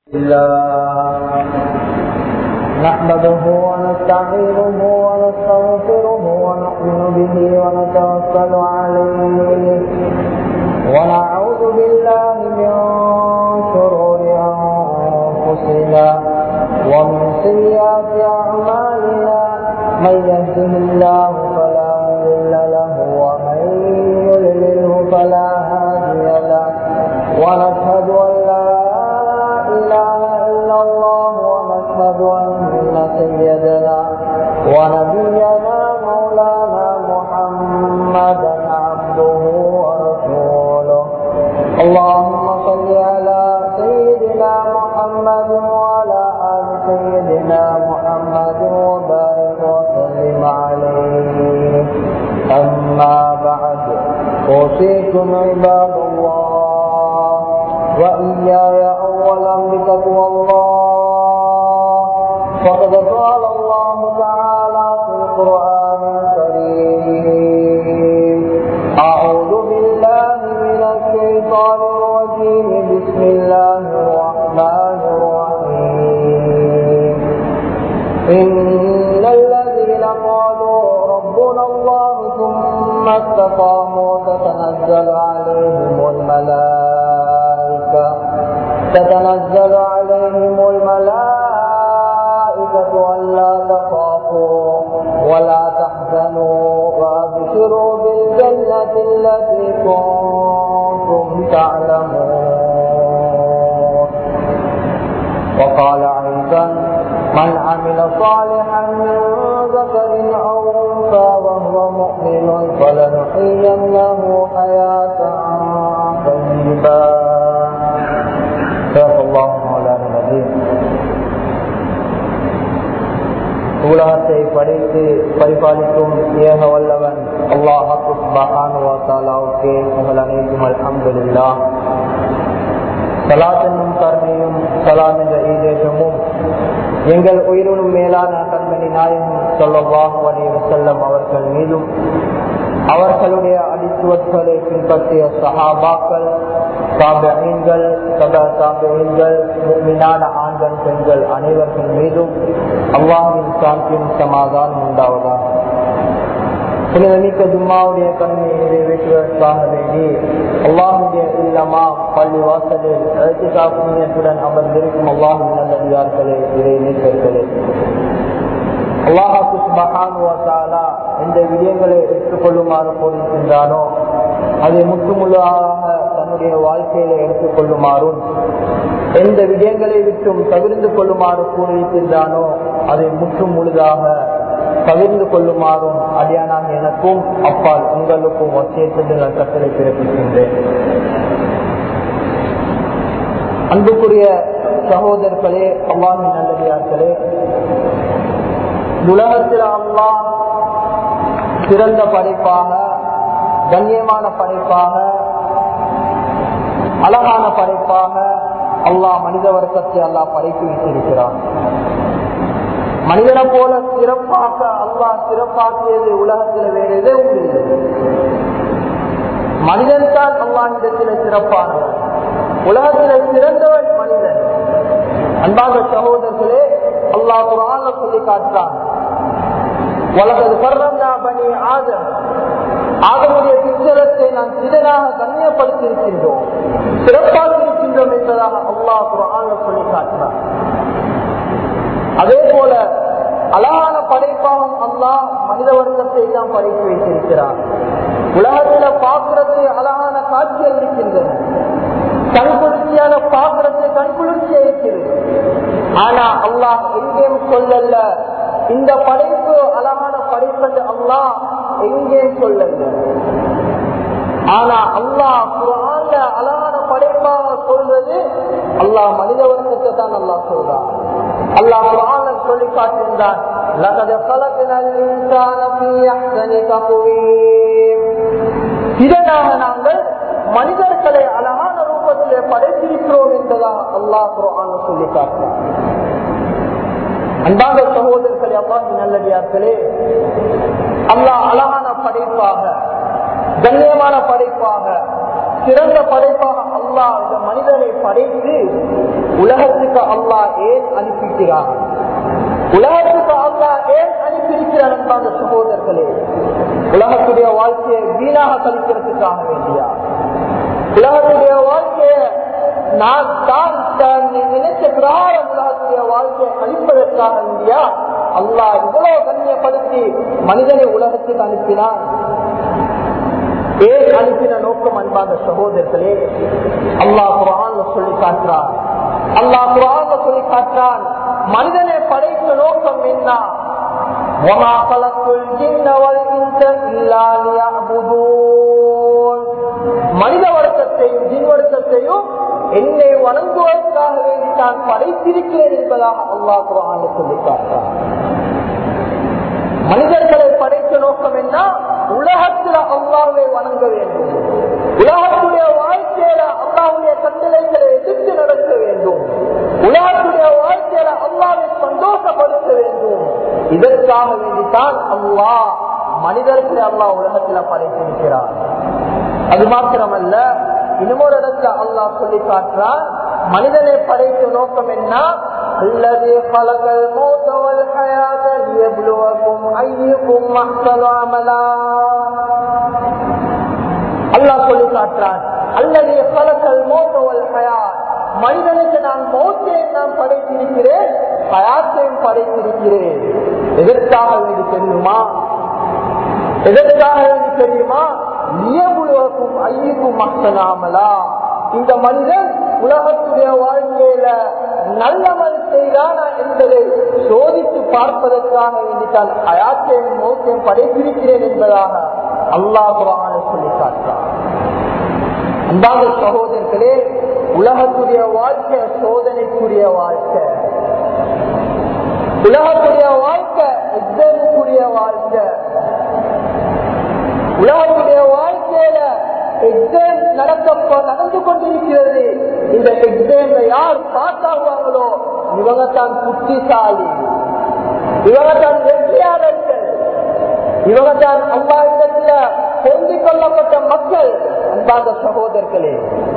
الله نحمده ونستعينه ونستغفره ونؤمن به ونتوكل عليه ونعوذ بالله من شرور أنفسنا ومن سيئات أعمالنا من يهده الله فلا مضل له ومن يضلله فلا هادي له ونشهد أن لا إله إلا الله ونشهد أن سيدنا ونبينا مولانا محمدا عبده ورسوله اللهم صل على سيدنا محمد وعلى آل سيدنا محمد وبارك وسلم عليه أما بعد أوصيكم عباد الله وإياي أولا بتقوى الله فقد قال الله تعالى في القرآن الكريم أعوذ بالله من الشيطان الرجيم بسم الله الرحمن الرحيم إن الذين قالوا ربنا الله ثم استقاموا تتنزل عليهم الملائكة تتنزل عليهم الملائكة ألا تخافوا ولا تحزنوا وأبشروا بالجنة التي كنتم تعلمون وقال أيضا من عمل صالحا من ذكر أو أنثى وهو مؤمن فلنحيينه حياة طيبة صدق الله مولانا العظيم உலகத்தை படைத்து பரிபாலிக்கும் ஏக வல்லவன் அல்லாஹு மகானுவாத்தாலாவுக்கே உங்கள் அனைத்தும் அல்ஹம்துல்லா சலாத்தனும் கருணையும் சலாம் என்ற ஈதேசமும் எங்கள் உயிரினும் மேலான கண்மணி நாயகம் சொல்லவாஹு அலி வசல்லம் அவர்கள் மீதும் அவர்களுடைய அடிச்சுவட்களை பின்பற்றிய சஹாபாக்கள் தாபீன்கள் சதா தாபீன்கள் மீனான ஆண்கள் பெண்கள் அனைவர்கள் மீதும் அல்லாஹின் சாந்தியும் சமாதானம் உண்டாவதாக புனிதமிக்க ஜும்மாவுடைய கடமையை நிறைவேற்றுவதற்காக வேண்டி அல்லாஹுடைய இல்லமா பள்ளி வாசலில் எழுத்துக்காப்புடன் அமர்ந்திருக்கும் அல்லாஹின் நல்லடியார்களே இதை நீக்கர்களே அல்லாஹாக்கு மகானுவாசாலா எந்த விடயங்களை எடுத்துக்கொள்ளுமாறு போதிருக்கின்றானோ அதை முற்றுமுழுதாக தன்னுடைய வாழ்க்கையில எடுத்துக்கொள்ளுமாறும் எந்த விடயங்களை விட்டும் தவிர்ந்து கொள்ளுமாறு கூறியிருக்கின்றானோ அதை முற்றும் முழுதாக பகிர்ந்து கொள்ளுமாறும் அடியானாக எனக்கும் அப்பால் உங்களுக்கும் ஒத்தியத்திற்கு நான் கட்டளை பிறப்பிக்கின்றேன் அன்புக்குரிய சகோதரர்களே அவ்வாறு நல்லடியார்களே உலகத்தில் அல்லா சிறந்த படைப்பாக கண்ணியமான படைப்பாக அழகான படைப்பாக அல்லாஹ் மனித வர்க்கத்தை அல்லாஹ் படைத்து வைத்திருக்கிறான் மனிதனை போல சிறப்பாக அல்லாஹ் சிறப்பாக்கியது உலகத்தில் வேற எதுவும் இல்லை மனிதன் தான் அல்லாஹிடத்தில் சிறப்பானவன் உலகத்தில் சிறந்தவன் மனிதன் அன்பாக சகோதரர்களே அல்லாஹ் குரான சொல்லி காட்டுறான் உலகது கர்ணம்னா பணி ஆதம் ஆதமுடைய பிச்சரத்தை நாம் சிதனாக கண்ணியப்படுத்தியிருக்கின்றோம் சிறப்பாக இருக்கின்றோம் என்பதாக அல்லாஹ் குரான சொல்லி காட்டுறான் அதே போல அழகான படைப்பாகவும் அல்லாஹ் மனித வர்க்கத்தை தான் படைத்து வைத்திருக்கிறார் உலகத்துல பாக்குறது அழகான காட்சிகள் இருக்கின்றன கண்குளிர்ச்சியான பாக்குறது கண்குளிர்ச்சியா இருக்கிறது ஆனா அல்லாஹ் எங்கேயும் சொல்லல இந்த படைப்பு அழகான படைப்பது அல்லாஹ் எங்கேயும் சொல்லல ஆனா அல்லாஹ் குரான்ல அழகான படைப்பாக சொல்றது அல்லாஹ் மனித வர்க்கத்தை தான் அல்லாஹ் சொல்றான் அல்லாஹ் குரான சொல்லி காட்டுகின்றான் இதனாக நாங்கள் மனிதர்களை அழகான ரூபத்திலே படைத்திருக்கிறோம் என்பதாக அல்லாஹ் குரான் சொல்லி காட்டுறான் அன்பாக சகோதரர்களே அல்லாஹ் நல்லடியார்களே அல்லாஹ் அழகான படைப்பாக கண்ணியமான படைப்பாக சிறந்த படைப்பாக அல்லாஹ் இந்த மனிதனை படைத்து உலகத்துக்கு அல்லாஹ் ஏன் அனுப்பிக்கிறான் உலகத்துக்கு அல்லாஹ் ஏன் அனுப்பியிருக்கிறான் என்பாங்க சகோதரர்களே உலகத்துடைய வாழ்க்கையை வீணாக கழிக்கிறதுக்காக வேண்டியா உலகத்துடைய வாழ்க்கையை நான் தான் தான் நினைச்ச பிரகாரம் உலகத்துடைய வாழ்க்கையை கழிப்பதற்காக வேண்டியா அல்லாஹ் இவ்வளவு கண்ணியப்படுத்தி மனிதனை உலகத்துக்கு அனுப்பினான் ஏன் அனுப்பின நோக்கம் அன்பான சகோதரர்களே அல்லாஹ் குரான் சொல்லி காட்டுறான் அல்லாஹ் குரான் சொல்லி காட்டுறான் மனிதனை படைத்த நோக்கம் என்ன وَمَا خَلَقْتُ الْجِنَّ وَالْإِنسَ إِلَّا لِيَعْبُدُونَ மனித வர்க்கத்தையும் ஜின் வர்க்கத்தையும் என்னை வணங்குவதற்காக வேண்டி நான் படைத்திருக்கிறேன் என்பதாக அல்லாஹ் குரான் சொல்லி காட்டுறான் மனிதர்களை படைத்த நோக்கம் என்ன உலகத்தில் அல்லாவை வணங்க வேண்டும் உலகத்துடைய வாழ்க்கையில அல்லாவுடைய கட்டளைகளை எதிர்த்து நடக்க வேண்டும் உலகத்துடைய வாழ்க்கையில அல்லாவை சந்தோஷப்படுத்த வேண்டும் இதற்காக வேண்டித்தான் அல்லா மனிதர்களை அல்லா உலகத்துல படைத்திருக்கிறார் அது மாத்திரமல்ல இன்னொரு இடத்துல அல்லாஹ் சொல்லி காட்டுறார் மனிதனை படைத்த நோக்கம் என்ன الذي خلق الموت والحياة ليبلوكم أيكم أحسن عملا அல்லாஹ் சொல்லி காட்டுறான் அல்லது கலக்கல் மோட்டவல் ஹயா மனிதனுக்கு நான் மௌத்தையும் நான் படைத்திருக்கிறேன் ஹயாத்தையும் படைத்திருக்கிறேன் எதற்காக வேண்டி தெரியுமா எதற்காக வேண்டி தெரியுமா நியமுழுவக்கும் ஐயுக்கும் மக்கனாமலா இந்த மனிதன் உலகத்துடைய வாழ்க்கையில நல்லமல் செய்தானா என்பதை சோதித்து பார்ப்பதற்காக வேண்டித்தான் அயாத்தையும் மௌத்தையும் படைத்திருக்கிறேன் என்பதாக அல்லாஹ் குரான சொல்லி காட்டார் அன்பாக சகோதரர்களே உலகத்துடைய வாழ்க்கை சோதனைக்குரிய வாழ்க்கை உலகத்துடைய வாழ்க்கை எக்ஸாமுக்குரிய வாழ்க்கை உலகத்துடைய வாழ்க்கையில எக்ஸாம் நடக்க நடந்து கொண்டிருக்கிறது இந்த எக்ஸாம்ல யார் பாஸ் ஆகுவாங்களோ இவங்க தான் புத்திசாலி இவங்க தான் வெற்றியாளர்கள் இவங்க தான் அம்மா இடத்துல பொருந்திக் கொள்ளப்பட்ட மக்கள் அன்பாத சகோதரர்களே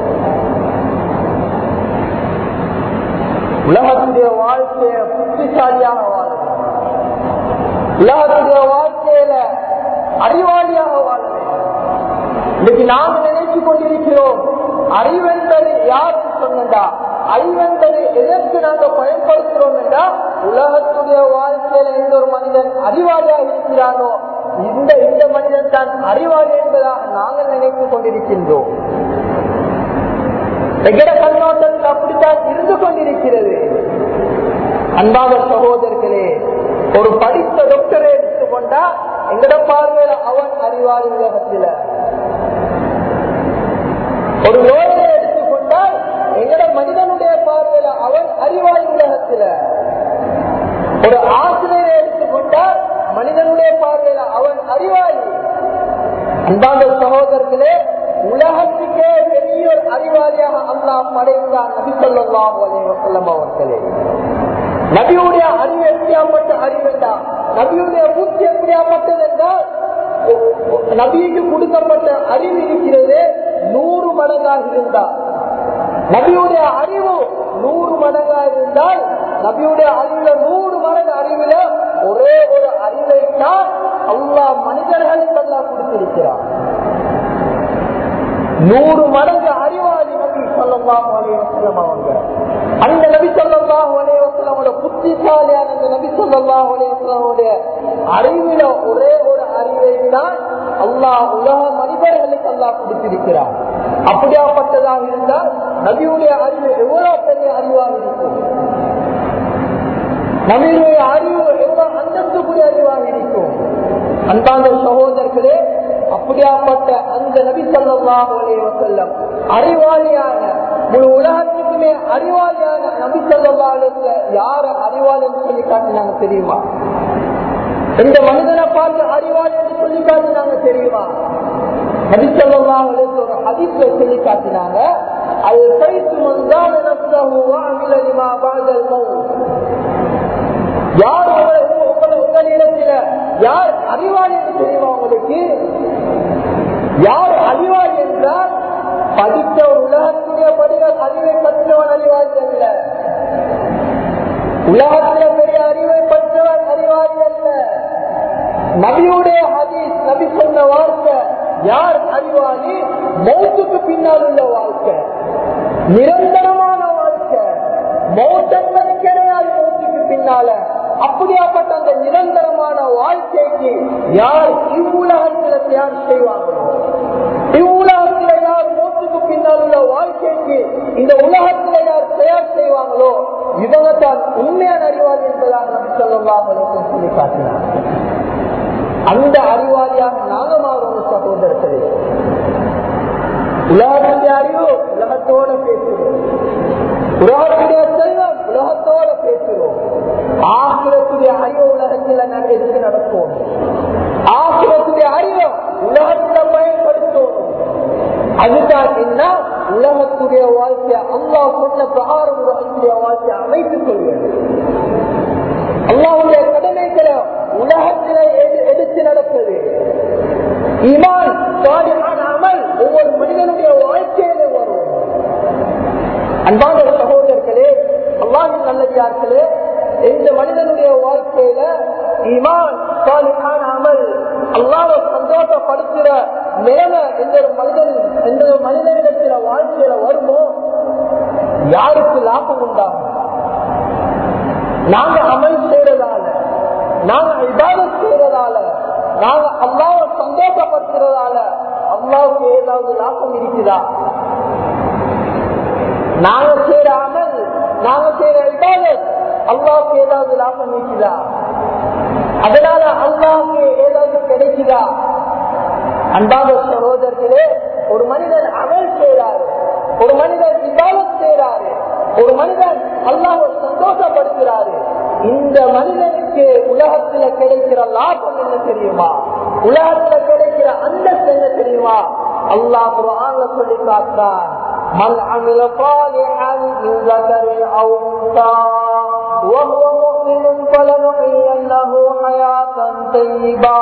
உலகத்துடைய வாழ்க்கைய புத்திசாலியாக வாழணும் உலகத்துடைய வாழ்க்கையில அறிவாளியாக வாழ இன்னைக்கு நாங்க நினைச்சு கொண்டிருக்கிறோம் அறிவென்பது யாருக்கு சொன்னா அறிவென்பது எதற்கு நாங்க பயன்படுத்துறோம் என்றா உலகத்துடைய வாழ்க்கையில எந்த ஒரு மனிதன் அறிவாளியாக இருக்கிறானோ இந்த இந்த மனிதன் தான் அறிவாளி என்பதாக நாங்கள் நினைத்துக் கொண்டிருக்கின்றோம் எங்கட கண்ணோட்டத்தில் அப்படித்தான் இருந்து கொண்டிருக்கிறது அன்பான சகோதரர்களே ஒரு படித்த டாக்டரை எடுத்துக்கொண்டா எங்கட பார்வையில அவன் அறிவாளி உலகத்தில ஒரு நோயை எடுத்துக்கொண்டால் எங்கட மனிதனுடைய பார்வையில அவன் அறிவாளி உலகத்தில ஒரு ஆசிரியரை எடுத்துக்கொண்டால் மனிதனுடைய பார்வையில அவன் அறிவாளி அன்பான சகோதரர்களே உலகத்துக்கே பெரிய ஒரு அறிவாளியாக அல்லாஹ் படைத்தார் நபி சொல்லாம் அவர்களே நபியுடைய அறிவு எப்படியாப்பட்ட அறிவு என்றால் நபியுடைய புத்தி எப்படியாப்பட்டது என்றால் நபிக்கு கொடுக்கப்பட்ட அறிவு இருக்கிறது நூறு மடங்காக இருந்தால் நபியுடைய அறிவு நூறு மடங்காக இருந்தால் நபியுடைய அறிவுல நூறு மடங்கு அறிவுல ஒரே ஒரு அறிவை தான் அல்லா மனிதர்களுக்கு எல்லாம் கொடுத்திருக்கிறார் நூறு மடங்கு அறிவாளி நபி சொல்லலாம் அவங்க அந்த நபி சொல்லலாம் அலைவசலமோட புத்திசாலியான அந்த நபி சொல்லலாம் அலைவசலமுடைய அறிவில ஒரே ஒரு அறிவை தான் அல்லாஹ் உலக மனிதர்களுக்கு அல்லாஹ் கொடுத்திருக்கிறார் அப்படியாப்பட்டதாக இருந்தால் நபியுடைய அறிவு எவ்வளவு பெரிய அறிவாக இருக்கும் நபியுடைய அறிவு எவ்வளவு அந்தஸ்துக்குரிய அறிவாக இருக்கும் அன்பாந்த சகோதரர்களே அப்படியாப்பட்ட அந்த நபி சொல்லாஹ் செல்லம் அறிவாளியான முழு உலகத்துக்குமே அறிவாளியான நபி சொல்லா யார அறிவாளி என்று சொல்லி காட்டினாங்க தெரியுமா இந்த மனிதனை பார்த்து அறிவாளி என்று சொல்லி காட்டினாங்க தெரியுமா நபி சொல்லா ஒரு அதிர்ஷ்ட சொல்லி காட்டினாங்க அது கைத்து மந்தான நப்சஹு வஅமில லிமா பஅதல் மௌத் யார் உங்களை உங்களை உங்களிடத்தில யார் அறிவாளி என்று தெரியுமா உங்களுக்கு யார் அறிவாளி என்றால் படித்த ஒரு உலகத்துடைய உலகத்துல பெரிய அறிவை பெற்றவர் அறிவாளி அல்ல நபியுடைய ஹதீஸ் நபி சொன்ன வார்த்தை யார் அறிவாளி மௌத்துக்கு பின்னால் உள்ள வாழ்க்கை நிரந்தரமான வாழ்க்கை மௌத்தன்பது கிடையாது மௌத்துக்கு பின்னால அப்படியாப்பட்ட அந்த நிரந்தரமான வாழ்க்கைக்கு யார் இவ்வுலகத்துல தயார் செய்வாங்களோ இவ்வுலகத்துல யார் மௌத்துக்கு பின்னால் உள்ள வாழ்க்கைக்கு இந்த உலகத்துல யார் தயார் செய்வாங்களோ இவங்க தான் உண்மையான அறிவாளி என்பதாக நம்பி சொல்லலாம் சொல்லி காட்டினார் அந்த அறிவாளியாக நாங்க மாறுவோம் சகோதரர்களே உலகத்துடைய அறிவு உலகத்தோட பேசுகிறோம் உலகத்துடைய செல்வம் உலகத்தோட பேசுகிறோம் ஆசிரத்துடைய அறிவு உலகத்தில் நாங்கள் எதுக்கு நடப்போம் ஆசிரத்துடைய அறிவு உலகத்துல பயன்படுத்தணும் அதுதான் என்ன உலகத்துடைய வாழ்க்கையை அல்லா சொன்ன பிரகாரம் உலகத்துடைய வாழ்க்கையை அமைத்துக் கொள்வது அல்லாவுடைய கடமைகளை உலகத்தில எடுத்து நடப்பது ஈமான் சாலிஹான அமல் ஒவ்வொரு மனிதனுடைய வாழ்க்கையில வரும் அன்பான சகோதரர்களே அல்லாஹின் நல்லதார்களே இந்த மனிதனுடைய வாழ்க்கையில ஈமான் சாலிஹான அமல் அல்லாவை சந்தோஷப்படுத்துற நிலைமை எந்த ஒரு மனிதன் எந்த ஒரு மனிதனிடத்தில வாழ்க்கையில வருமோ யாருக்கு லாபம் உண்டாகும் நாங்க அமல் செய்யறதால நாங்க இபாதத் செய்யறதால நாங்க அல்லாவை சந்தோஷப்படுத்துறதால அல்லாவுக்கு ஏதாவது லாபம் இருக்குதா நாங்க செய்யற அமல் நாங்க செய்யற இபாதத் அல்லாவுக்கு ஏதாவது லாபம் இருக்குதா அதனால அல்லாவுக்கு ஏதாவது கிடைக்குதா அன்பாக சகோதரர்களே ஒரு மனிதன் அமல் செய்யறாரு ஒரு மனிதன் இபாதத் செய்யறாரு ஒரு மனிதன் அல்லாஹ் சந்தோஷப்படுத்துறாரு இந்த மனிதனுக்கு உலகத்துல கிடைக்கிற லாபம் என்ன தெரியுமா உலகத்துல கிடைக்கிற அந்தஸ்து என்ன தெரியுமா அல்லாஹ் குர்ஆன்ல சொல்லி காட்டுறான் من عمل صالحا من ذكر او انثى وهو مؤمن فلنحيينه حياه طيبه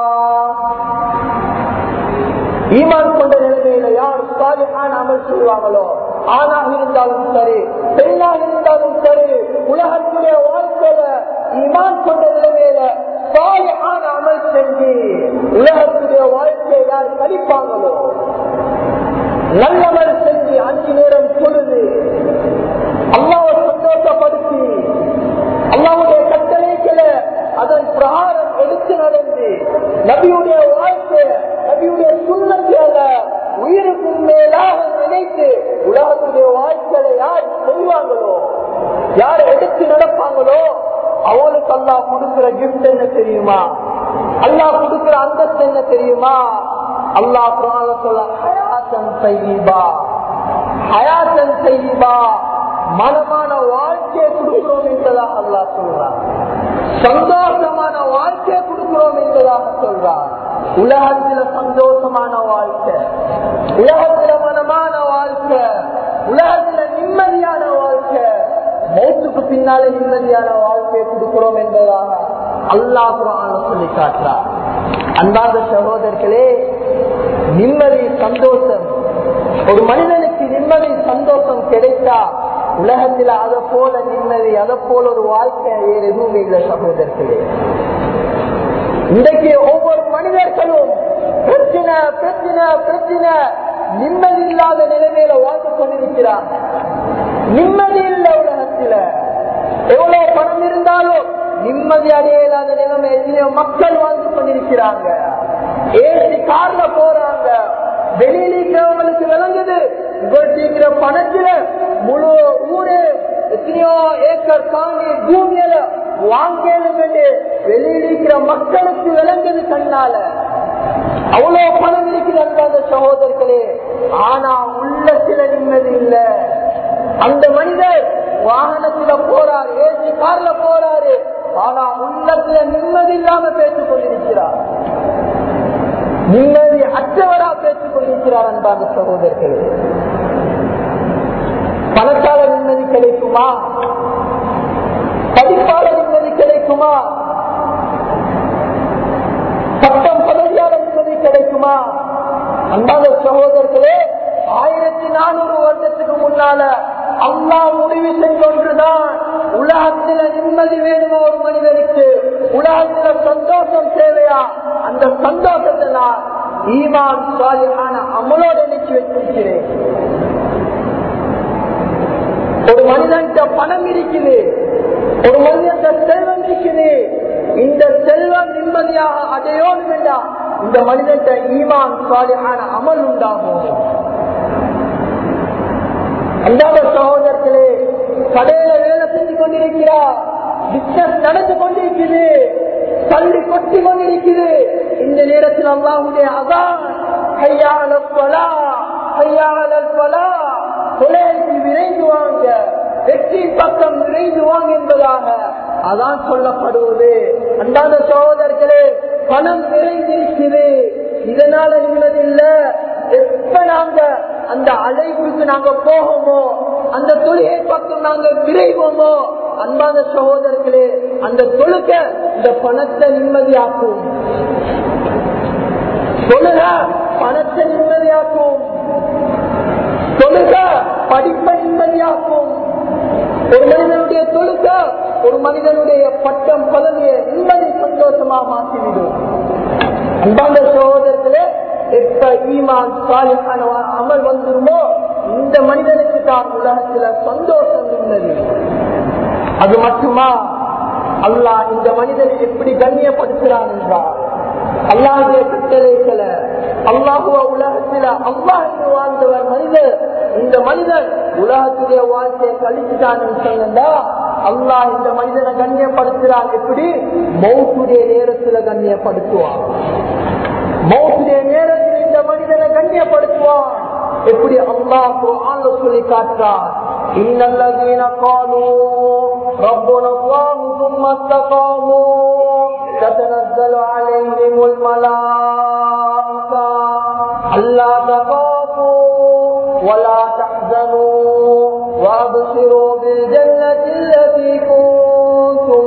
ஈமான் கொண்ட நிலைமையில யார் சாலிஹான அமல் செய்வாங்களோ ஆணாக இருந்தாலும் சரி பெண்ணாக இருந்தாலும் சரி உலகத்துடைய வாழ்க்கையில ஈமான் கொண்ட நிலைமையில சாலிஹான அமல் செஞ்சு உலகத்துடைய வாழ்க்கையை யார் கழிப்பாங்களோ நல்லமல் செஞ்சு அஞ்சு நேரம் பொழுது அல்லாவை சந்தோஷப்படுத்தி அல்லாவுடைய கட்டளைகளை அதன் பிரகாரம் எடுத்து நடந்து நபியுடைய வாழ்க்கை நபியுடைய சுண்ணத்தியால உயிருக்கு மேலாக நினைத்து உலகத்துடைய வாழ்க்கையை யார் செய்வாங்களோ யார் எடுத்து நடப்பாங்களோ அவளுக்கு அல்லா கொடுக்கிற கிஃப்ட் என்ன தெரியுமா அல்லா கொடுக்கிற அந்தஸ்து என்ன தெரியுமா அல்லா சொல்ல ஹயாத்தன் செய்வா ஹயாத்தன் செய்வா மனமான வாழ்க்கையை கொடுக்கிறோம் என்பதாக அல்லா சொல்றான் சந்தோஷமான வாழ்க்கையை கொடுக்கிறோம் என்பதாக சொல்றான் உலகத்தில சந்தோஷமான வாழ்க்கை உலகத்தில மனமான வாழ்க்கை உலகத்தில நிம்மதியான வாழ்க்கை மௌத்துக்கு பின்னாலே நிம்மதியான வாழ்க்கையை கொடுக்கிறோம் என்பதாக அல்லாஹ் சொல்லி காட்டுறார் அன்பாத சகோதரர்களே நிம்மதி சந்தோஷம் ஒரு மனிதனுக்கு நிம்மதி சந்தோஷம் கிடைத்தா உலகத்தில் அதை போல நிம்மதி அதை போல ஒரு வாழ்க்கை வேறு எதுவுமே இல்லை சகோதரர்களே இன்றைக்கு ஒவ்வொரு மனிதர்களும் பிரச்சனை பிரச்சனை பிரச்சனை நிம்மதி இல்லாத நிலைமையில வாழ்ந்து கொண்டிருக்கிறாங்க நிம்மதி இல்லை உலகத்துல எவ்வளவு பணம் இருந்தாலும் நிம்மதி அடைய இல்லாத நிலைமை எத்தனையோ மக்கள் வாழ்ந்து கொண்டிருக்கிறாங்க ஏசி கார்ல போறாங்க வெளியில இருக்கிறவங்களுக்கு விளங்குது இவர்கிட்ட பணத்துல முழு ஊரு எத்தனையோ ஏக்கர் காணி பூமியில வாங்கலும் வெளியில இருக்கிற மக்களுக்கு விளங்குது கண்ணால அவ்வளவு பணம் இருக்கிறாங்க அந்த சகோதரர்களே ஆனா உள்ள சில நிம்மதி இல்ல அந்த மனிதர் வாகனத்துல போறாரு ஏசி கார்ல போறாரு ஆனா உள்ளத்துல நிம்மதி இல்லாம பேசிக் கொண்டிருக்கிறார் நிம்மதி அற்றவரா பேசிக் கொண்டிருக்கிறார் அன்பான சகோதரர்களே பணத்தால நிம்மதி கிடைக்குமா படிப்பால நிம்மதி கிடைக்குமா சட்டம் பதவியால நிம்மதி கிடைக்குமா அன்பான சகோதரர்களே ஆயிரத்தி நானூறு வருடத்துக்கு முன்னால அல்லா முடிவு செஞ்சொன்றுதான் உலக உலகத்துல நிம்மதி வேணுமா ஒரு மனிதனுக்கு உலகத்துல சந்தோஷம் தேவையா அந்த சந்தோஷத்தை நான் ஈமான் சாலியான அமலோடு நினைச்சு வச்சிருக்கிறேன் ஒரு மனிதன்கிட்ட பணம் இருக்குது ஒரு மனிதன் செல்வம் இருக்குது இந்த செல்வம் நிம்மதியாக அடையோடு வேண்டாம் இந்த மனிதன்கிட்ட ஈமான் சாலியான அமல் உண்டாகும் அன்றாட சகோதரர்களே கடையில வேலை செஞ்சு கொண்டிருக்கிறார் பிசினஸ் நடந்து கொண்டிருக்குது தள்ளி கொட்டி கொண்டிருக்குது இந்த நேரத்தில் அல்லாஹுடைய அதான் கையாள பலா கையாள பலா கொலைக்கு விரைந்து வாங்க வெற்றி பக்கம் விரைந்து வாங்க என்பதாக அதான் சொல்லப்படுவது அன்றாட சகோதரர்களே பணம் நிறைந்திருக்குது இதனால நிம்மதில்லை எப்ப நாங்க அந்த அழைப்புக்கு நாங்க போகமோ அந்த தொழுகை பக்கம் நாங்க விரைவோமோ அன்பான சகோதரர்களே அந்த தொழுக இந்த பணத்தை நிம்மதியாக்கும் தொழுக பணத்தை நிம்மதியாக்கும் தொழுக படிப்பை நிம்மதியாக்கும் ஒரு மனிதனுடைய தொழுக ஒரு மனிதனுடைய பட்டம் பதவியை நிம்மதி சந்தோஷமா மாற்றிவிடும் அன்பான சகோதரர்களே எப்ப ஈமான் சாலிஹான அமல் வந்துருமோ இந்த மனிதனுக்கு தான் உலகத்துல சந்தோஷம் நிம்மதி அது மட்டுமா அல்லாஹ் இந்த மனிதனை எப்படி கண்ணியப்படுத்துறான் என்றார் அல்லாஹுடைய கட்டளைகளை அல்லாஹுவ உலகத்துல அல்லாஹ் என்று வாழ்ந்தவர் மனிதர் இந்த மனிதன் உலகத்துடைய வாழ்க்கையை கழிச்சுட்டான் சொன்னா அல்லாஹ் இந்த மனிதனை கண்ணியப்படுத்துறான் எப்படி மௌத்துடைய நேரத்துல கண்ணியப்படுத்துவான் மௌத்துடைய நேரத்தில் இந்த மனிதனை கண்ணியப்படுத்துவான் எப்படி அல்லாஹ் குர்ஆன்ல சொல்லி காட்டுறான் إن الذين قالوا ربنا الله ثم استقاموا تتنزل عليهم الملائكة ألا تخافوا ولا تحزنوا وأبشروا بالجنة التي كنتم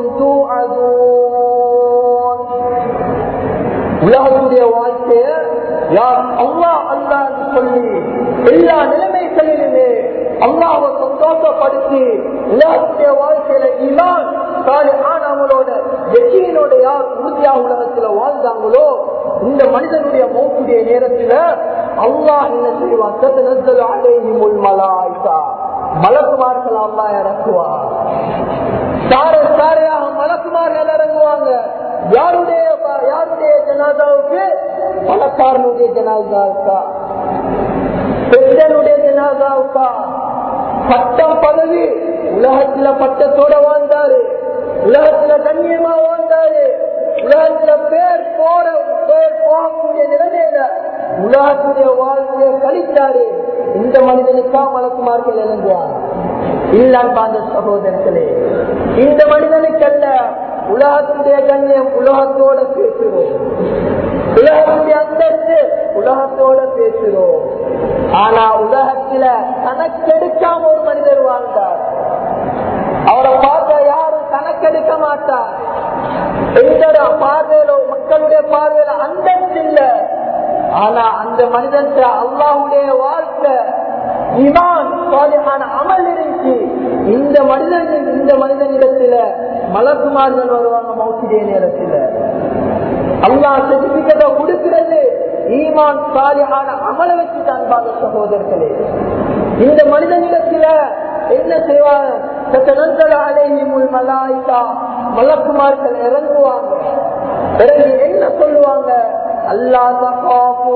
توعدون உலகத்துடைய வாழ்க்கைய யார் அல்லா அல்லா சொல்லி எல்லா நிலைமைகளிலுமே அல்லாவை சந்தோஷப்படுத்தி உலகத்துடைய வாழ்க்கையில இமான் சாலை ஆனவங்களோட வெற்றியினோட யார் உறுதியா உலகத்துல வாழ்ந்தாங்களோ இந்த மனிதனுடைய மௌத்துடைய நேரத்துல அல்லாஹ் என்ன செய்வான் தத்தனத்தல் அலைஹி முல்மலாய்கா மலக்குமார்கள் அல்லாஹ் இறக்குவார் சார சாரையாக மலக்குமார்கள் இறங்குவாங்க யாருடைய யாருடைய ஜனாதாவுக்கு பணக்காரனுடைய ஜனாதாவுக்கா பெற்றனுடைய ஜனாதாவுக்கா பட்டம் பதவி உலகத்துல பட்டத்தோட வாழ்ந்தாரு உலகத்துல கண்ணியமா வாழ்ந்தாரு உலகத்துல பேர் போற பேர் போகக்கூடிய நிலைமையில உலகத்துடைய வாழ்க்கையை கழித்தாரு இந்த மனிதனுக்கா மலக்குமார்கள் இறங்குவார் இல்லான் பாந்த சகோதரர்களே இந்த மனிதனுக்கு அல்ல உலகத்துடைய கண்ணியம் உலகத்தோட பேசுறோம் உலகத்துடைய அந்தஸ்து உலகத்தோட பேசுறோம் ஆனா உலகத்துல கணக்கெடுக்காம ஒரு மனிதர் வாழ்ந்தார் அவரை பார்க்க யாரும் கணக்கெடுக்க மாட்டார் எந்த பார்வையில மக்களுடைய பார்வையில அந்தஸ்து இல்ல ஆனா அந்த மனிதன் அல்லாவுடைய வாழ்க்கை இமான் சாலிஹான அமல் இருந்துச்சு இந்த மனிதன் இந்த மனிதனிடத்துல மலக்குமார்கள் வருவாங்க மௌசிடைய நேரத்துல அல்லா சர்டிபிகேட்டை கொடுக்கிறது ஈமான் சாலிஹான அமல வச்சு தான் பார்த்த சகோதரர்களே இந்த மனிதனிடத்துல என்ன செய்வாங்க மலக்குமார்கள் இறங்குவாங்க இறங்கி என்ன சொல்லுவாங்க அல்லா தகாபோ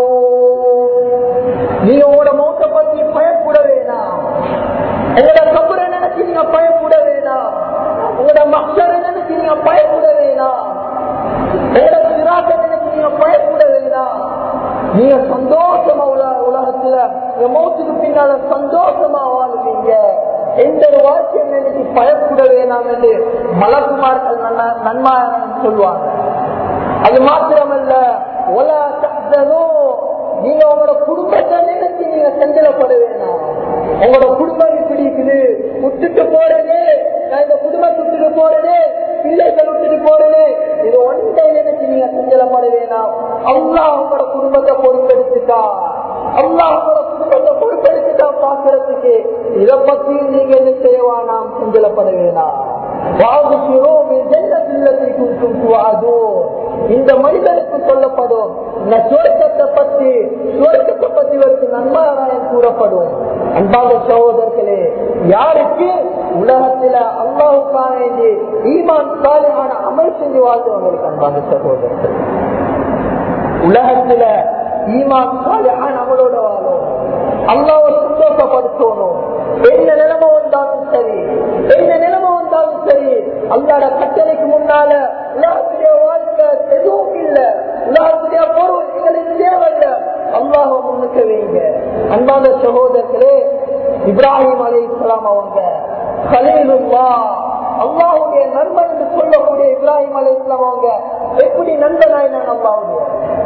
நீங்க உங்களோட மௌத்த பத்தி பயப்பட வேணாம் உங்களோட கபரை நினைச்சு நீங்க பயப்பட வேணாம் உங்களோட மக்களை நினைச்சு நீங்க பயப்பட வேணாம் உங்களோட சிராத்தை நினைச்சு நீங்க பயப்பட வேணாம் நீங்க சந்தோஷமா உல உலகத்துல இந்த மௌத்துக்கு பின்னால சந்தோஷமா வாழ்வீங்க எந்த ஒரு வாக்கியம் நினைச்சு பயப்பட வேணாம் என்று மலக்குமார்கள் நன்மா சொல்லுவாங்க அது மாத்திரமல்ல ஒலா தகதனோ நீங்க உங்களோட குடும்பத்தை நினைச்சு நீங்க செஞ்சலப்பட வேணாம் உங்களோட குடும்பம் இப்படி இருக்குது விட்டுட்டு போறது நான் இந்த குடும்பத்தை விட்டுட்டு போறது பிள்ளைகள் விட்டுட்டு போறது இது ஒன்றை நினைச்சு நீங்க செஞ்சலப்பட வேணாம் அல்லா உங்களோட குடும்பத்தை பொறுப்பெடுத்துட்டா அல்லா உங்களோட குடும்பத்தை பொறுப்பெடுத்துட்டா பாக்குறதுக்கு இதை பத்தி நீங்க என்ன செய்யவா நாம் செஞ்சலப்பட வேணாம் وَأَبْشِرُوا بِالْجَنَّةِ الَّتِي كُنتُمْ تُوعَدُونَ இந்த மனிதனுக்கு சொல்லப்படும் இந்த சுவர்க்கத்தை பற்றி சுவர்க்கத்தை பற்றி இவருக்கு நன்மாராயம் கூறப்படும் அன்பாக சகோதரர்களே யாருக்கு உலகத்துல அல்லாவுக்கான வேண்டி ஈமான் சாலியான அமல் செஞ்சு வாழ்ந்தவங்களுக்கு அன்பாக சகோதரர்கள் உலகத்துல ஈமான் சாலியான அமலோட வாழும் அல்லாவை சந்தோஷப்படுத்தணும் என்ன நிலைமை வந்தாலும் சரி என்ன நிலைமை வந்தாலும் சரி அல்லாட கட்டளைக்கு முன்னால உலகத்துடைய வாழ்க்கை எதுவும் இல்ல உலகத்துடைய பொருள் எங்களுக்கு தேவையில்ல அல்லாஹ முன்னுக்க வைங்க அன்பான சகோதரர்களே இப்ராஹிம் அலி இஸ்லாம் அவங்க கலீலுல்லா அல்லாஹுடைய நண்பன் என்று சொல்லக்கூடிய இப்ராஹிம் அலி இஸ்லாம் அவங்க எப்படி நண்பனாய் நான் அல்லாவுடைய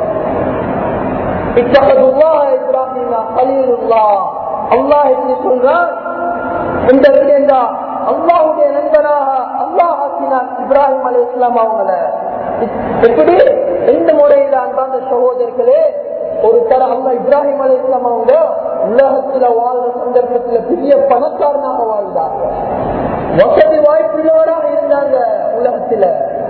அல்லாஹ் எப்படி சொல்றான் இந்த விடயந்தா அல்லாஹுடைய நண்பனாக அல்லாஹ் ஆக்கினான் இப்ராஹிம் அலி இஸ்லாம் அவங்கள எப்படி எந்த முறையில அன்பான சகோதரர்களே ஒரு தர அல்லா இப்ராஹிம் அலி இஸ்லாம் அவங்க உலகத்துல வாழ்ற சந்தர்ப்பத்துல பெரிய பணக்காரனாக வாழ்ந்தாங்க வசதி வாய்ப்புள்ளவராக இருந்தாங்க உலகத்துல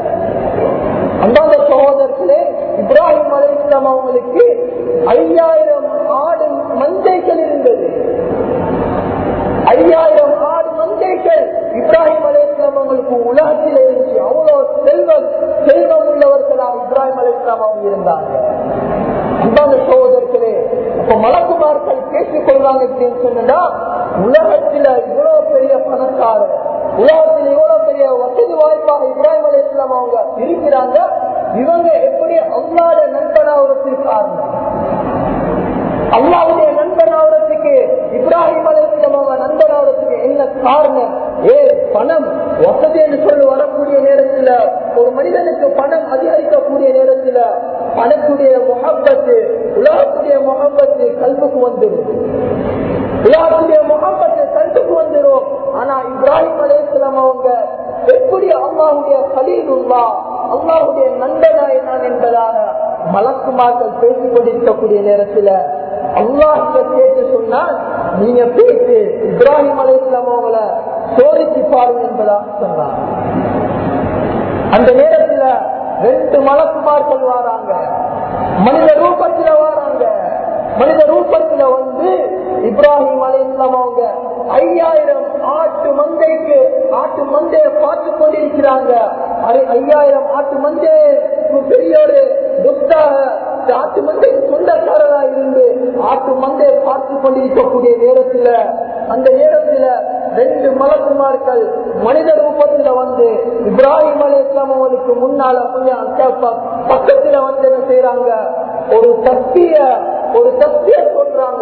அந்தாந்த சகோதரர்களே இப்ராஹிம் அலி இஸ்லாம் அவங்களுக்கு ஐயாயிரம் ஆடு மஞ்சைகள் இருந்தது ஐயாயிரம் ஆடு மஞ்சைகள் இப்ராஹிம் அலி இஸ்லாம் அவங்களுக்கு உலகத்தில் இருந்துச்சு அவ்வளவு செல்வம் செல்வம் உள்ளவர்களாக இப்ராஹிம் அலி இஸ்லாம் அவங்க இருந்தாங்க அந்தாந்த சகோதரர்களே இப்ப மலக்குமார்கள் பேசிக் கொள்வாங்க அப்படின்னு சொன்னா உலகத்துல இவ்வளவு பெரிய பணக்காரர் உலகத்தில் இவ்வளவு பெரிய வசதி வாய்ப்பாக இப்ராஹிம் அலி இஸ்லாம் அவங்க இருக்கிறாங்க இவங்க எப்படி அல்லாத நண்பனாவதற்கு காரணம் அல்லாவுடைய நண்பனாவதற்கு இப்ராஹிம் அலி இஸ்லாம் அவங்க நண்பனாவதற்கு என்ன காரணம் ஏ பணம் வசதி என்று சொல்லி வரக்கூடிய நேரத்தில் ஒரு மனிதனுக்கு பணம் அதிகரிக்கக்கூடிய நேரத்தில் பணத்துடைய முகப்பத்து உலகத்துடைய முகப்பத்து கல்வுக்கு வந்துடும் உலகத்துடைய முகப்பத்து கல்வுக்கு வந்துடும் ஆனா இப்ராஹிம் அலேஸ்லாம் அவங்க எப்படி அம்மாவுடைய கலீலுல்லா அம்மாவுடைய நண்பனாய் நான் என்பதாக மலக்குமார்கள் பேசிக் கொண்டிருக்கக்கூடிய நேரத்தில் அல்லாஹ் கேட்டு சொன்னால் நீங்க பேசி இப்ராஹிம் அலேஸ்லாம் அவங்கள சோதிச்சு பாருங்க என்பதாக சொன்னாங்க அந்த நேரத்துல ரெண்டு மலக்குமார்கள் வராங்க மனித ரூபத்துல வராங்க மனித ரூபத்துல வந்து இப்ராஹிம் அலையம் அவங்க ஐயாயிரம் ஆட்டு மந்தைக்கு ஆட்டு மந்தையை பார்த்து கொண்டிருக்கிறாங்க ஐயாயிரம் ஆட்டு மந்தை பெரிய ஒரு துத்தாக ஆட்டு மந்தைக்கு சொந்தக்காரரா இருந்து ஆட்டு மந்தையை பார்த்து கொண்டிருக்கக்கூடிய நேரத்துல அந்த நேரத்துல ரெண்டு மலக்குமார்கள் மனித ரூபத்துல வந்து இப்ராஹிம் அலி இஸ்லாம் அவங்களுக்கு முன்னால பக்கத்துல வந்து என்ன செய்யறாங்க ஒரு தப்பிய ஒரு தப்பிய சொல்றாங்க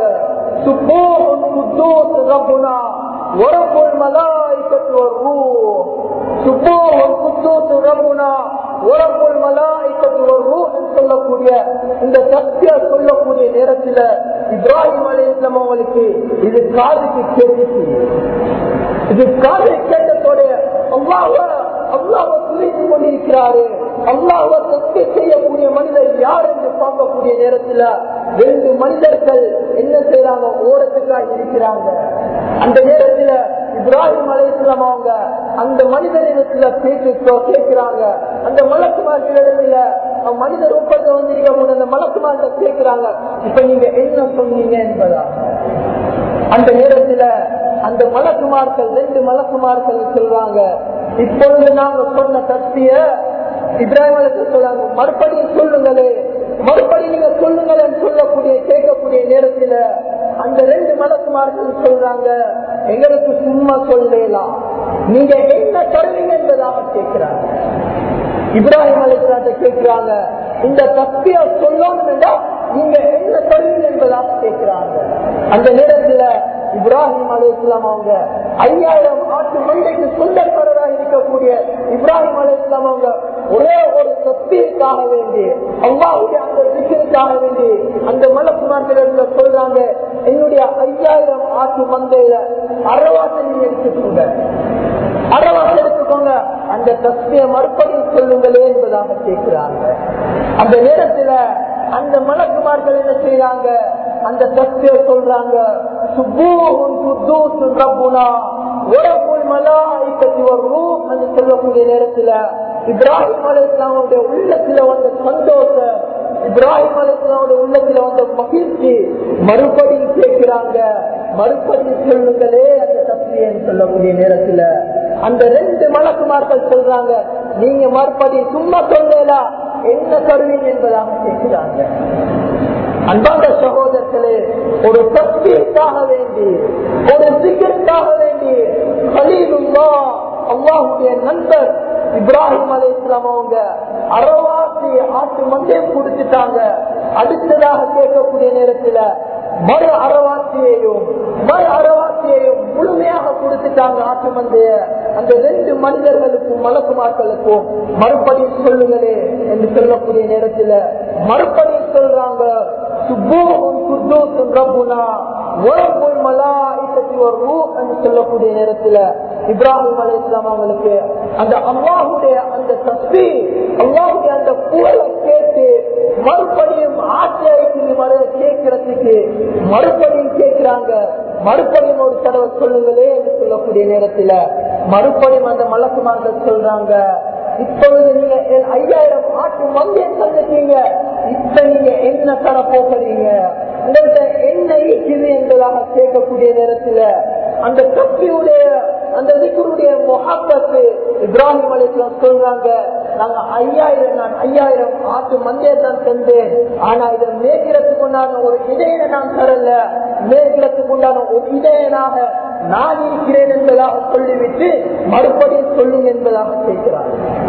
ورب الملائكة والروح سبوه القدوس ربنا ورب الملائكة والروح சொல்லக்கூடிய இந்த சத்திய சொல்லக்கூடிய நேரத்துல இப்ராஹிம் அலி இஸ்லாம் அவங்களுக்கு இது காதுக்கு கேட்டுச்சு இது காதை கேட்டதோட அல்லாஹ் அல்லாவை துணித்து கொண்டிருக்கிறாரு அல்லாஹை சக்தி செய்யக்கூடிய மனிதர் யார் என்று பார்க்கக்கூடிய நேரத்துல ரெண்டு மனிதர்கள் என்ன செய்யறாங்க ஓரத்துக்காக இருக்கிறாங்க அந்த நேரத்துல இப்ராஹிம் அலையாம் அவங்க அந்த மனிதனிடத்துல பேச்சு கேட்கிறாங்க அந்த மலக்குமார்கள் இடத்துல மனித ரூபத்தை வந்திருக்க அந்த மலக்குமார்கள் கேட்கிறாங்க இப்ப நீங்க என்ன சொன்னீங்க என்பதா அந்த நேரத்துல அந்த மலக்குமார்கள் ரெண்டு மலக்குமார்கள் சொல்றாங்க இப்பொழுது நாங்க சொன்ன சக்திய இப்ராஹிம் அலி சொல்றாங்க மறுபடியும் சொல்லுங்களே மறுபடி நீங்க சொல்லுங்களேன்னு சொல்லக்கூடிய கேட்கக்கூடிய நேரத்துல அந்த ரெண்டு மலக்குமார்கள் சொல்றாங்க எங்களுக்கு சும்மா சொல்லலாம் நீங்க என்ன தருவீங்க என்பதாக கேட்கிறாங்க இப்ராஹிம் அலிஸ்லாத்தை கேட்கிறாங்க இந்த சக்திய சொல்லணும் என்றால் நீங்க என்ன தருவீங்க என்பதாக கேட்கிறாங்க அந்த நேரத்துல இப்ராஹிம் அலி இஸ்லாம் அவங்க ஐயாயிரம் ஆட்டு மண்டைக்கு சொந்தக்காரராக இருக்கக்கூடிய இப்ராஹிம் அலி இஸ்லாம் அவங்க ஒரே ஒரு சக்திக்காக வேண்டி அல்லாவுடைய அந்த விஷயத்துக்காக வேண்டி அந்த மலக்குமார்கள் சொல்றாங்க என்னுடைய ஐயாயிரம் ஆட்டு மந்தையில அறவாசை நீங்க எடுத்துக்கோங்க அறவாசை எடுத்துக்கோங்க அந்த சக்திய மறுபடியும் சொல்லுங்களே என்பதாக கேட்கிறாங்க அந்த நேரத்துல அந்த மலக்குமார்கள் என்ன செய்யறாங்க அந்த சக்திய சொல்றாங்க சுப்பூஹும் குத்தூசும் ரப்புனா ورب الملائكة والروح என்று சொல்லக்கூடிய நேரத்துல இப்ராஹிம் அலி இஸ்லாமுடைய உள்ளத்துல வந்த சந்தோஷம் இப்ராஹிம் அலி இஸ்லாமுடைய உள்ளத்துல வந்த மகிழ்ச்சி மறுபடியும் கேட்கிறாங்க மறுபடியும் சொல்லுங்களே அந்த தப்பியன்னு சொல்லக்கூடிய நேரத்துல அந்த ரெண்டு மலக்குமார்கள் சொல்றாங்க நீங்க மறுபடி சும்மா சொல்லலா என்ன தருவீங்க என்பதாக கேட்கிறாங்க அன்பாந்த சகோதரர்களே ஒரு சக்தியற்காக வேண்டி ஒரு சிக்கலுக்காக வேண்டி கலீலுல்லா அல்லாஹுடைய நண்பர் இப்ராஹிம் அலி இஸ்லாம் அவங்க அறவாசி ஆட்டு மந்தையும் கொடுத்துட்டாங்க அடுத்ததாக கேட்கக்கூடிய நேரத்துல மறு அறவாசியையும் மறு அறவாசியையும் முழுமையாக கொடுத்துட்டாங்க ஆட்டு மந்தைய அந்த ரெண்டு மனிதர்களுக்கும் மலக்குமார்களுக்கும் மறுபடியும் சொல்லுங்களே என்று சொல்லக்கூடிய நேரத்துல மறுபடியும் சொல்றாங்க சுப்போகும் குத்தோசும் ரப்புனா உறப்புள் மலாய்க்கத்தி ஒரு ரூ என்று சொல்லக்கூடிய நேரத்துல இப்ராஹிம் அலி இஸ்லாம் அவங்களுக்கு அந்த அல்லாஹுடைய அந்த தப்பி அல்லாஹுடைய அந்த புகழை கேட்டு மறுபடியும் ஆச்சரியத்துக்கு மறு கேட்கறதுக்கு மறுபடியும் கேட்கிறாங்க மறுபடியும் ஒரு தடவை சொல்லுங்களே என்று சொல்லக்கூடிய நேரத்துல மறுபடியும் அந்த மலக்குமார்கள் சொல்றாங்க இப்பொழுது நீங்க என் ஐயாயிரம் ஆட்டு மந்தியை தந்துட்டீங்க இப்ப நீங்க என்ன தர போகிறீங்க உங்கள்கிட்ட என்ன ஈக்குது என்பதாக கேட்கக்கூடிய நேரத்துல அந்த கப்பியுடைய அந்த விக்குடைய முகப்பத்து இப்ராஹிம் அலிஸ்லாம் சொல்றாங்க நாங்க ஐயாயிரம் நான் ஐயாயிரம் ஆட்டு மந்தையை தான் தந்தேன் ஆனா இதை மேய்க்கிறதுக்கு உண்டான ஒரு இடையனை நான் தரல மேய்க்கிறதுக்கு உண்டான ஒரு இடையனாக நான் இருக்கிறேன் என்பதாக சொல்லிவிட்டு மறுபடியும் சொல்லுங்க என்பதாக கேட்கிறார்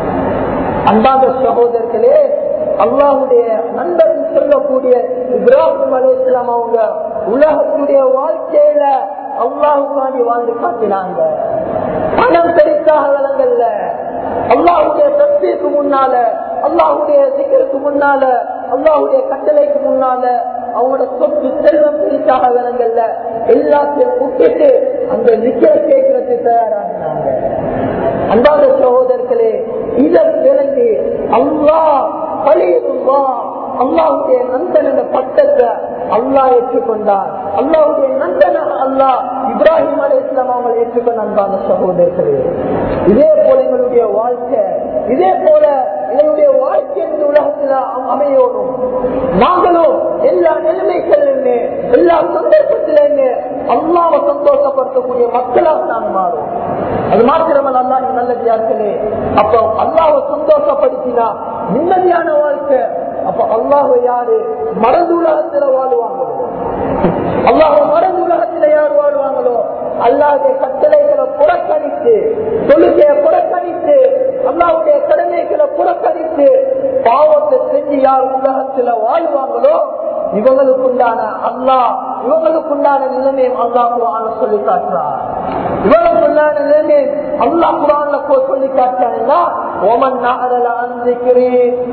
அன்பாந்த சகோதரர்களே அல்லாஹுடைய நண்பன் சொல்லக்கூடிய இப்ராஹிம் அலிஸ்லாம் அவங்க உலகத்துடைய வாழ்க்கையில அல்லாஹுக்காண்டி வாழ்ந்து காட்டினாங்க பணம் பெருசாக விளங்கல்ல அல்லாஹுடைய சக்திக்கு முன்னால அல்லாஹுடைய சிக்கருக்கு முன்னால அல்லாஹுடைய கட்டளைக்கு முன்னால அவங்களோட சொத்து செல்வம் பெருசாக விளங்கல்ல எல்லாத்தையும் விட்டுட்டு அந்த நிக்கிற கேட்கறதுக்கு தயாராகினாங்க அன்பாத சகோதரர்களே இதை விளங்கி அல்லா பழியுமா அல்லாவுடைய நந்தன பட்டத்தை அல்லா ஏற்றுக்கொண்டார் அல்லாவுடைய நந்தனாக அல்லா இப்ராஹிம் அலி இஸ்லாம் அவங்க ஏற்றுக்கொண்ட அன்பான சகோதரர்களே இதே போல எங்களுடைய வாழ்க்கை இதே போல எங்களுடைய வாழ்க்கை இந்த உலகத்தில் அமையோடும் நாங்களும் எல்லா நிலைமைகளிலுமே எல்லா சந்தர்ப்பத்திலுமே அல்லாவை சந்தோஷப்படுத்தக்கூடிய மக்களாக நாம் மாறும் அது மாத்திரமல்ல அல்லா நல்லதியார்களே அப்போ அல்லாவை சந்தோஷப்படுத்தினா நிம்மதியான வாழ்க்கை அப்ப அல்லாஹ் யாரு மறந்து உலகத்துல வாழ்வாங்களோ அல்லாஹ் மறந்து உலகத்துல யார் வாழ்வாங்களோ அல்லாஹுடைய கட்டளைகளை புறக்கணித்து தொழுகையை புறக்கணித்து அல்லாவுடைய கடமைகளை புறக்கணித்து பாவத்தை செஞ்சு யார் உலகத்துல வாழ்வாங்களோ இவங்களுக்குண்டான அல்லாஹ் இவங்களுக்குண்டான நிலைமையும் அல்லாஹ் குரான சொல்லி காட்டுறார் இவங்களுக்குண்டான நிலைமை அல்லாஹ் குரான்ல சொல்லி காட்டுறாங்கன்னா ஓமன் நகரல அந்திக்கிறே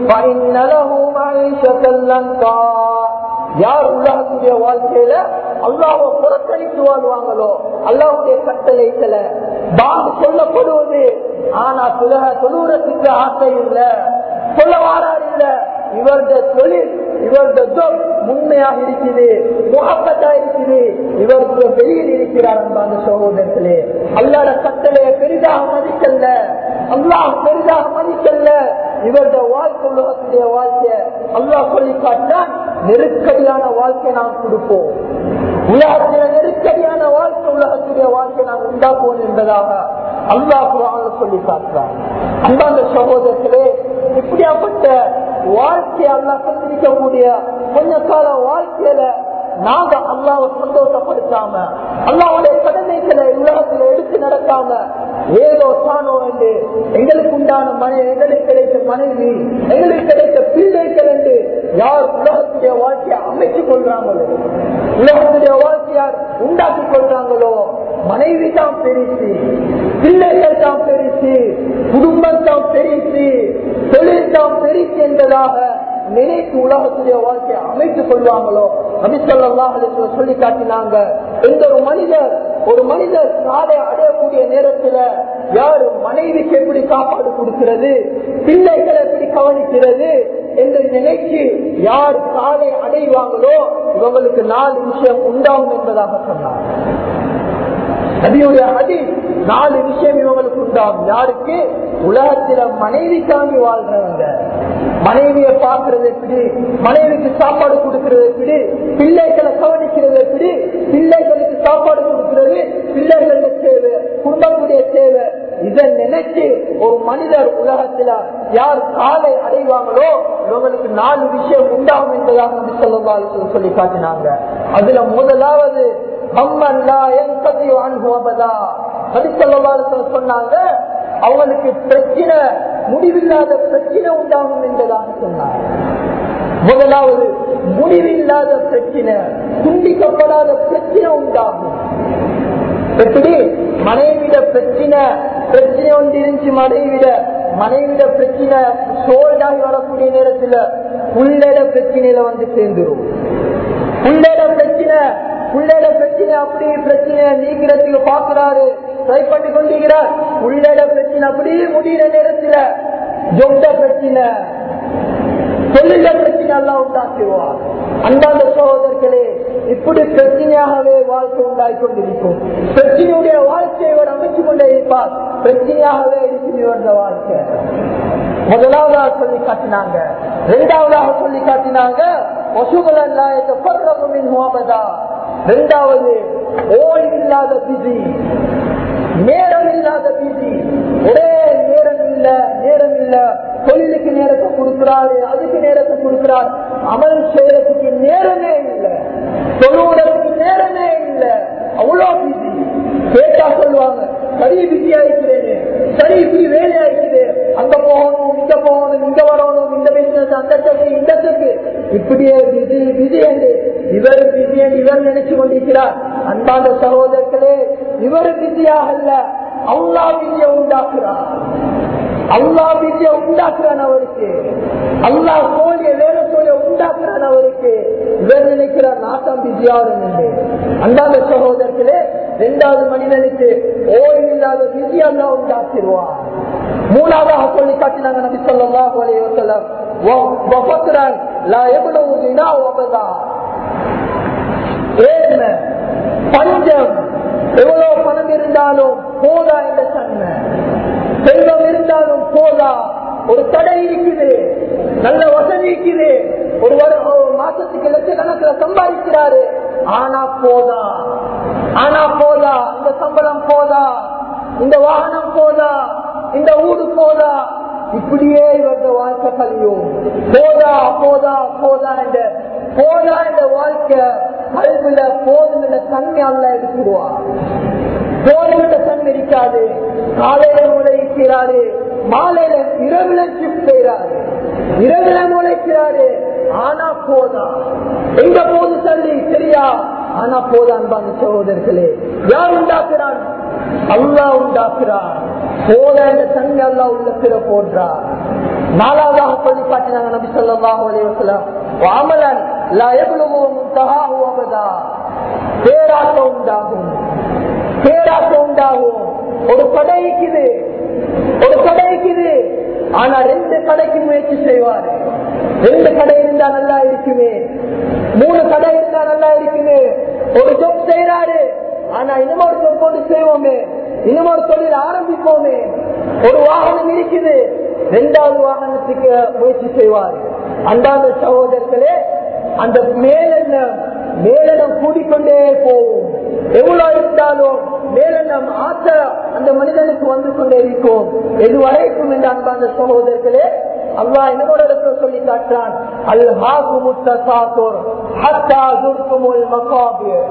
யார் உலகத்துடைய வாழ்க்கையில அல்லாவை புறக்கணித்து வாழ்வாங்களோ அல்லாவுடைய கட்டளைகளை பாங்கு சொல்லப்படுவது ஆனா துலக தொழுறதுக்கு ஆசை இல்லை சொல்ல வாரார் இல்ல இவருடைய தொழில் இவருடைய ஜோப் உண்மையாக இருக்குது முகப்பத்தா இருக்குது இவருக்கு வெளியில் இருக்கிறார் அந்த சகோதரத்திலே அல்லாத கட்டளையை பெரிதாக மதிக்கல்ல அல்லாஹ் பெரிதாக மதிக்கல்ல இவருடைய வாழ்க்கை உலகத்துடைய வாழ்க்கை அல்லாஹ் சொல்லி காட்டினான் நெருக்கடியான வாழ்க்கை நாம் கொடுப்போம் உலகத்தில நெருக்கடியான வாழ்க்கை உலகத்துடைய வாழ்க்கை நாம் உண்டாக்குவோம் என்பதாக அல்லாஹ் குரான் சொல்லி காட்டுறான் அந்தாந்த சகோதரத்திலே இப்படியாப்பட்ட வாழ்க்கையை அல்லா சந்திக்கக்கூடிய கொஞ்ச கால வாழ்க்கையில நாங்க அல்லாவை சந்தோஷப்படுத்தாம அல்லாவுடைய கடமைகளை உலகத்துல எடுத்து நடக்காம ஏதோ தானோ என்று எங்களுக்கு உண்டான மனைவி எங்களுக்கு கிடைத்த மனைவி எங்களுக்கு கிடைத்த பிள்ளைகள் என்று யார் உலகத்துடைய வாழ்க்கையை அமைத்துக் கொள்றாங்களோ உலகத்துடைய வாழ்க்கையார் உண்டாக்கி கொள்றாங்களோ மனைவி தான் பெருசு பிள்ளைகள் தான் பெருசு குடும்பம் தான் பெருசு தொழில் தான் பெருசு என்பதாக நினைத்து உலகத்துடைய வாழ்க்கையை அமைத்துக் கொள்வாங்களோ நபிசல்லாஹ் சொல்லி காட்டினாங்க எந்த ஒரு மனிதர் ஒரு மனிதர் காலை அடையக்கூடிய நேரத்துல யாரு மனைவிக்கு எப்படி சாப்பாடு கொடுக்கிறது பிள்ளைகளை எப்படி கவனிக்கிறது என்று நினைச்சு யார் காலை அடைவாங்களோ இவங்களுக்கு நாலு விஷயம் உண்டாகும் என்பதாக சொன்னார் நபியுடைய அடி நாலு விஷயம் இவங்களுக்கு உண்டாகும் யாருக்கு உலகத்தில மனைவிக்காண்டி வாழ்றவங்க மனைவியை பார்க்கறது எப்படி மனைவிக்கு சாப்பாடு கொடுக்கறது எப்படி பிள்ளைகளை கவனிக்கிறது எப்படி பிள்ளைகளுக்கு சாப்பாடு கொடுக்கிறது பிள்ளைகளுக்கு தேவை குடும்பத்துடைய தேவை இதை நினைச்சு ஒரு மனிதர் உலகத்துல யார் காலை அடைவாங்களோ இவங்களுக்கு நாலு விஷயம் உண்டாகும் என்பதாக நபி ஸல்லல்லாஹு அலைஹி வஸல்லம் சொல்லி காட்டினாங்க அதுல முதலாவது அம்மன் லா யன்கதி அன்ஹு அபதா நபி ஸல்லல்லாஹு அலைஹி வஸல்லம் சொன்னாங்க அவங்களுக்கு பிரச்சனை முடிவில்லாத பிரச்சனை உண்டாகும் என்பதாக சொன்னாங்க முதலாவது முடிவில்லாத பிரச்சனை துண்டிக்கப்படாத பிரச்சனை உண்டாகும் எப்படி மனைவிட பிரச்சனை பிரச்சனை ஒன்று இருந்துச்சு மனைவிட மனைவிட பிரச்சனை சோல்டாகி வரக்கூடிய நேரத்துல உள்ளட பிரச்சனையில வந்து சேர்ந்துரும் உள்ளட பிரச்சனை உள்ளட பிரச்சனை அப்படி பிரச்சனை நீக்கிறதுக்கு பாக்குறாரு ட்ரை பண்ணி கொண்டிருக்கிறார் உள்ளட பிரச்சனை அப்படியே முடிகிற நேரத்துல ஜொண்ட பிரச்சனை தொழில பிரச்சனை எல்லாம் உண்டாக்குவார் அன்பாந்த சகோதரர்களே இப்படி பிரச்சனையாகவே வாழ்க்கை உண்டாகி கொண்டிருக்கும் பிரச்சனையுடைய வாழ்க்கையை இவர் அமைச்சு கொண்டே இருப்பார் பிரச்சனையாகவே இருக்கிற வந்த வாழ்க்கை முதலாவதாக சொல்லி காட்டினாங்க இரண்டாவதாக சொல்லி காட்டினாங்க இரண்டாவது ஓய்வு இல்லாத பிசி நேரம் இல்லாத பிசி ஒரே நேரம் இல்ல நேரம் இல்ல தொழிலுக்கு நேரத்தை கொடுக்கிறாரு அதுக்கு நேரத்தை கொடுக்கிறார் அமல் செய்யறதுக்கு நேரமே இல்லை தொழுவதற்கு நேரமே இல்லை அவ்வளவு பிஸி கேட்டா சொல்லுவாங்க சரி பிஸி ஆயிக்கிறேன் சரி இப்படி வேலை ஆயிக்குது அங்க போகணும் இங்க போகணும் இங்க வரணும் இந்த பிசினஸ் அந்த தக்கு இந்த தக்கு இப்படியே பிஸி பிஸி என்று இவர் பிஸி என்று இவர் நினைச்சு கொண்டிருக்கிறார் அன்பான சகோதரர்களே இவர் பிஸியாக அல்ல அல்லா பிஸியை உண்டாக்குறார் அல்லா வீட்டை உண்டாக்குறான் அவருக்கு அல்லா சோழிய வேற சோழிய உண்டாக்குறான் அவருக்கு இவர் நினைக்கிறார் நாட்டம் பிஸியாரும் என்று அன்பான சகோதரர்களே இரண்டாவது மனிதனுக்கு ஓய்வு இல்லாத பிஸி அல்லா உண்டாக்கிடுவார் மூணாவதாக சொல்லி காட்டினாங்க நபி சொல்லலாம் வசக்கிறான் லா எவ்வளவு வினா ஒபதா ஏழ்மை பஞ்சம் எவ்வளவு பணம் இருந்தாலும் போதா என்ற தன்மை செல்வம் இருந்தாலும் போதா ஒரு தடை இருக்குது நல்ல வசதி இருக்குது ஒரு வரு- ஒரு மாசத்துக்கு லட்சக்கணக்கில் சம்பாதிக்கிறாரு ஆனா போதா ஆனா போதா இந்த சம்பளம் போதா இந்த வாகனம் போதா இந்த ஊடு போதா இப்படியே இவங்க வாழ்க்கை கழியும் போதா போதா போதா என்ற போதா என்ற வாழ்க்கை கல்வில போதும் என்ற தன்மை அல்ல எடுத்துடுவார் போதுகிட்ட தன்மை இருக்காது காலையில முளைக்கிறாரு மாலையில இரவுல ஷிஃப்ட் செய்யறாரு இரவுல முளைக்கிறாரு ஆனா போதா எங்க போது சொல்லி சரியா ஆனா போதா அன்பான சகோதரர்களே யார் உண்டாக்குறான் அல்லா உண்டாக்குறான் போத என்ற தன்மை அல்லா உள்ளத்துல போடுறார் நாலாவதாக சொல்லி காட்டினாங்க நபி ஸல்லல்லாஹு அலைஹி வஸல்லம் வாமலன் லா யப்லுகு முன்தஹாஹு அபதா பேராட்டம் உண்டாகும் பேராட்டம் உண்டாகும் ஒரு கடை இருக்குது ஒரு கடை இருக்குது ஆனா ரெண்டு கடைக்கு முயற்சி செய்வாரு ரெண்டு கடை இருந்தா நல்லா இருக்குமே மூணு கடை இருந்தா நல்லா இருக்குமே ஒரு ஜொப் செய்யறாரு ஆனா இன்னொரு ஜொப் போட்டு செய்வோமே இன்னொரு தொழில் ஆரம்பிப்போமே ஒரு வாகனம் இருக்குது ரெண்டாவது வாகனத்துக்கு முயற்சி செய்வார் அந்தாந்த சகோதரர்களே அந்த மேலெண்ணம் மேலெண்ணம் கூடிக்கொண்டே போகும் எவ்வளவு இருந்தாலும் மேலெண்ணம் ஆசை அந்த மனிதனுக்கு வந்து கொண்டே இருக்கும் எது வரைக்கும் இந்த அன்பான சகோதரர்களே அல்லா என்னோட இடத்துல சொல்லி காட்டுறான் அல் ஹாகு முத்தசாத்தோர் ஹத்தா துர்க்குமுல் மகாபியர்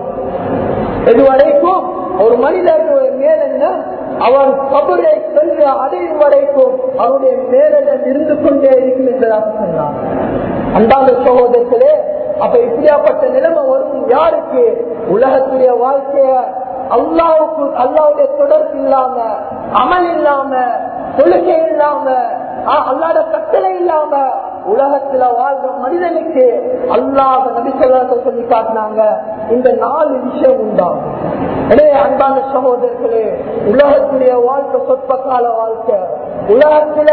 இதுவரைக்கும் ஒரு மனிதனுடைய மேலெண்ணம் அவன் கபரை சென்று அடையும் வரைக்கும் அவருடைய மேலெண்ணம் இருந்து கொண்டே இருக்கும் என்பதாக சொன்னான் அந்தாந்த சகோதரர்களே அப்ப இப்படியாப்பட்ட நிலைமை வரும் யாருக்கு உலகத்துடைய வாழ்க்கைய அல்லாவுக்கு அல்லாவுடைய தொடர்பு இல்லாம அமல் இல்லாம தொழுகை இல்லாம ஆஹ், அல்லாத கட்டளை இல்லாம உலகத்துல வாழ்ற மனிதனுக்கு அல்லாத நபிசல்லாத சொல்லி காட்டினாங்க இந்த நாலு விஷயம் உண்டாகும் எனவே அன்பான சகோதரர்களே உலகத்துடைய வாழ்க்கை சொற்ப கால வாழ்க்கை உலகத்துல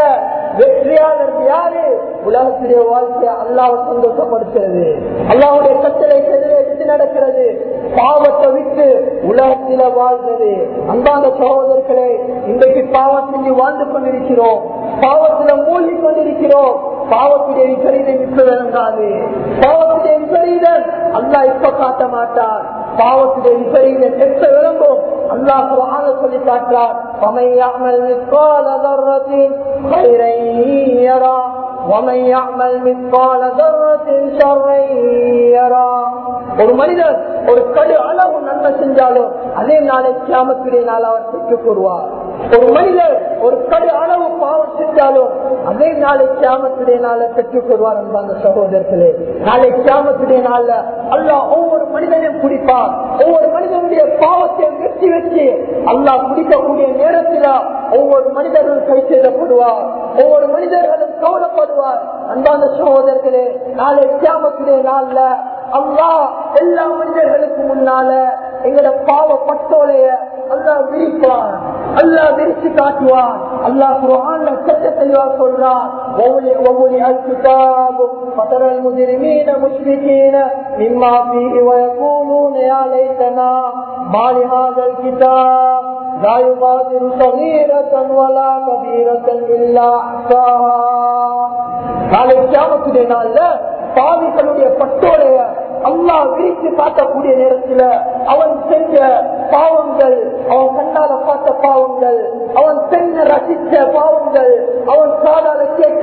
வெற்றியாளர் யாரு உலகத்துடைய வாழ்க்கையை அல்லாவை சந்தோஷப்படுத்துறது அல்லாவுடைய கட்டளை எடுத்து நடக்கிறது பாவத்தை விட்டு உலகத்தில வாழ்றது அந்தாந்த சகோதரர்களே இன்றைக்கு பாவம் செஞ்சு வாழ்ந்து கொண்டிருக்கிறோம் பாவத்துல மூழ்கி கொண்டிருக்கிறோம் பாவத்துடைய விபரீதம் இப்ப விளங்காது பாவத்துடைய விபரீதம் அல்லா இப்ப காட்ட மாட்டார் பாவத்துடைய விபரீதம் எப்ப விளங்கும் அல்லாஹ் குரான சொல்லி காட்டுறார் ومن يعمل مثقال ذرة خيرا يرى ومن يعمل مثقال ذرة شرا يرى ஒரு மனிதர் ஒரு கடு அளவு நன்மை செஞ்சாலும் அதே நாளை கியாமத்துடைய நாள் அவர் பெற்றுக் கொள்வார் ஒரு மனிதர் ஒரு கடு அளவு பாவம் செஞ்சாலும் அதே நாளை கியாமத்துடைய நாளை பெற்றுக் கொள்வார் அந்த சகோதரர்களே நாளை கியாமத்துடைய நாள்ல அல்லாஹ் ஒவ்வொரு மனிதனையும் குடிப்பார் ஒவ்வொரு மனிதனுடைய பாவத்தை வெற்றி வச்சு அல்லாஹ் குடிக்கக்கூடிய நேரத்தில் ஒவ்வொரு மனிதர்களும் கை செய்யப்படுவார் ஒவ்வொரு மனிதர்களும் கவலைப்படுவார் அன்பான சகோதரர்களே நாளை கியாமத்துடைய நாள்ல அல்லா எல்லா மனிதர்களுக்கு முன்னால எங்களோட பாவ பட்டோலைய அல்லா விரிப்பான் அல்லா விரிச்சு காட்டுவான் அல்லா குரான்ல சட்ட தெளிவா சொல்றான் ஒவ்வொரு ஒவ்வொரு الكتاب فترى المجرمين مشركين مما فيه ويقولون يا ليتنا ما لهذا الكتاب لا يغادر صغيرة ولا كبيرة إلا أحصاها நாளை கியாமத்துடைய நாள்ல பாவிகளுடைய பட்டோடைய அல்லாஹ் விரித்து காட்டக்கூடிய நேரத்தில் அவன் செஞ்ச பாவங்கள் அவன் கண்ணால பார்த்த பாவங்கள் அவன் பெண்ண ரசித்த பாவங்கள் அவன் காதால கேட்ட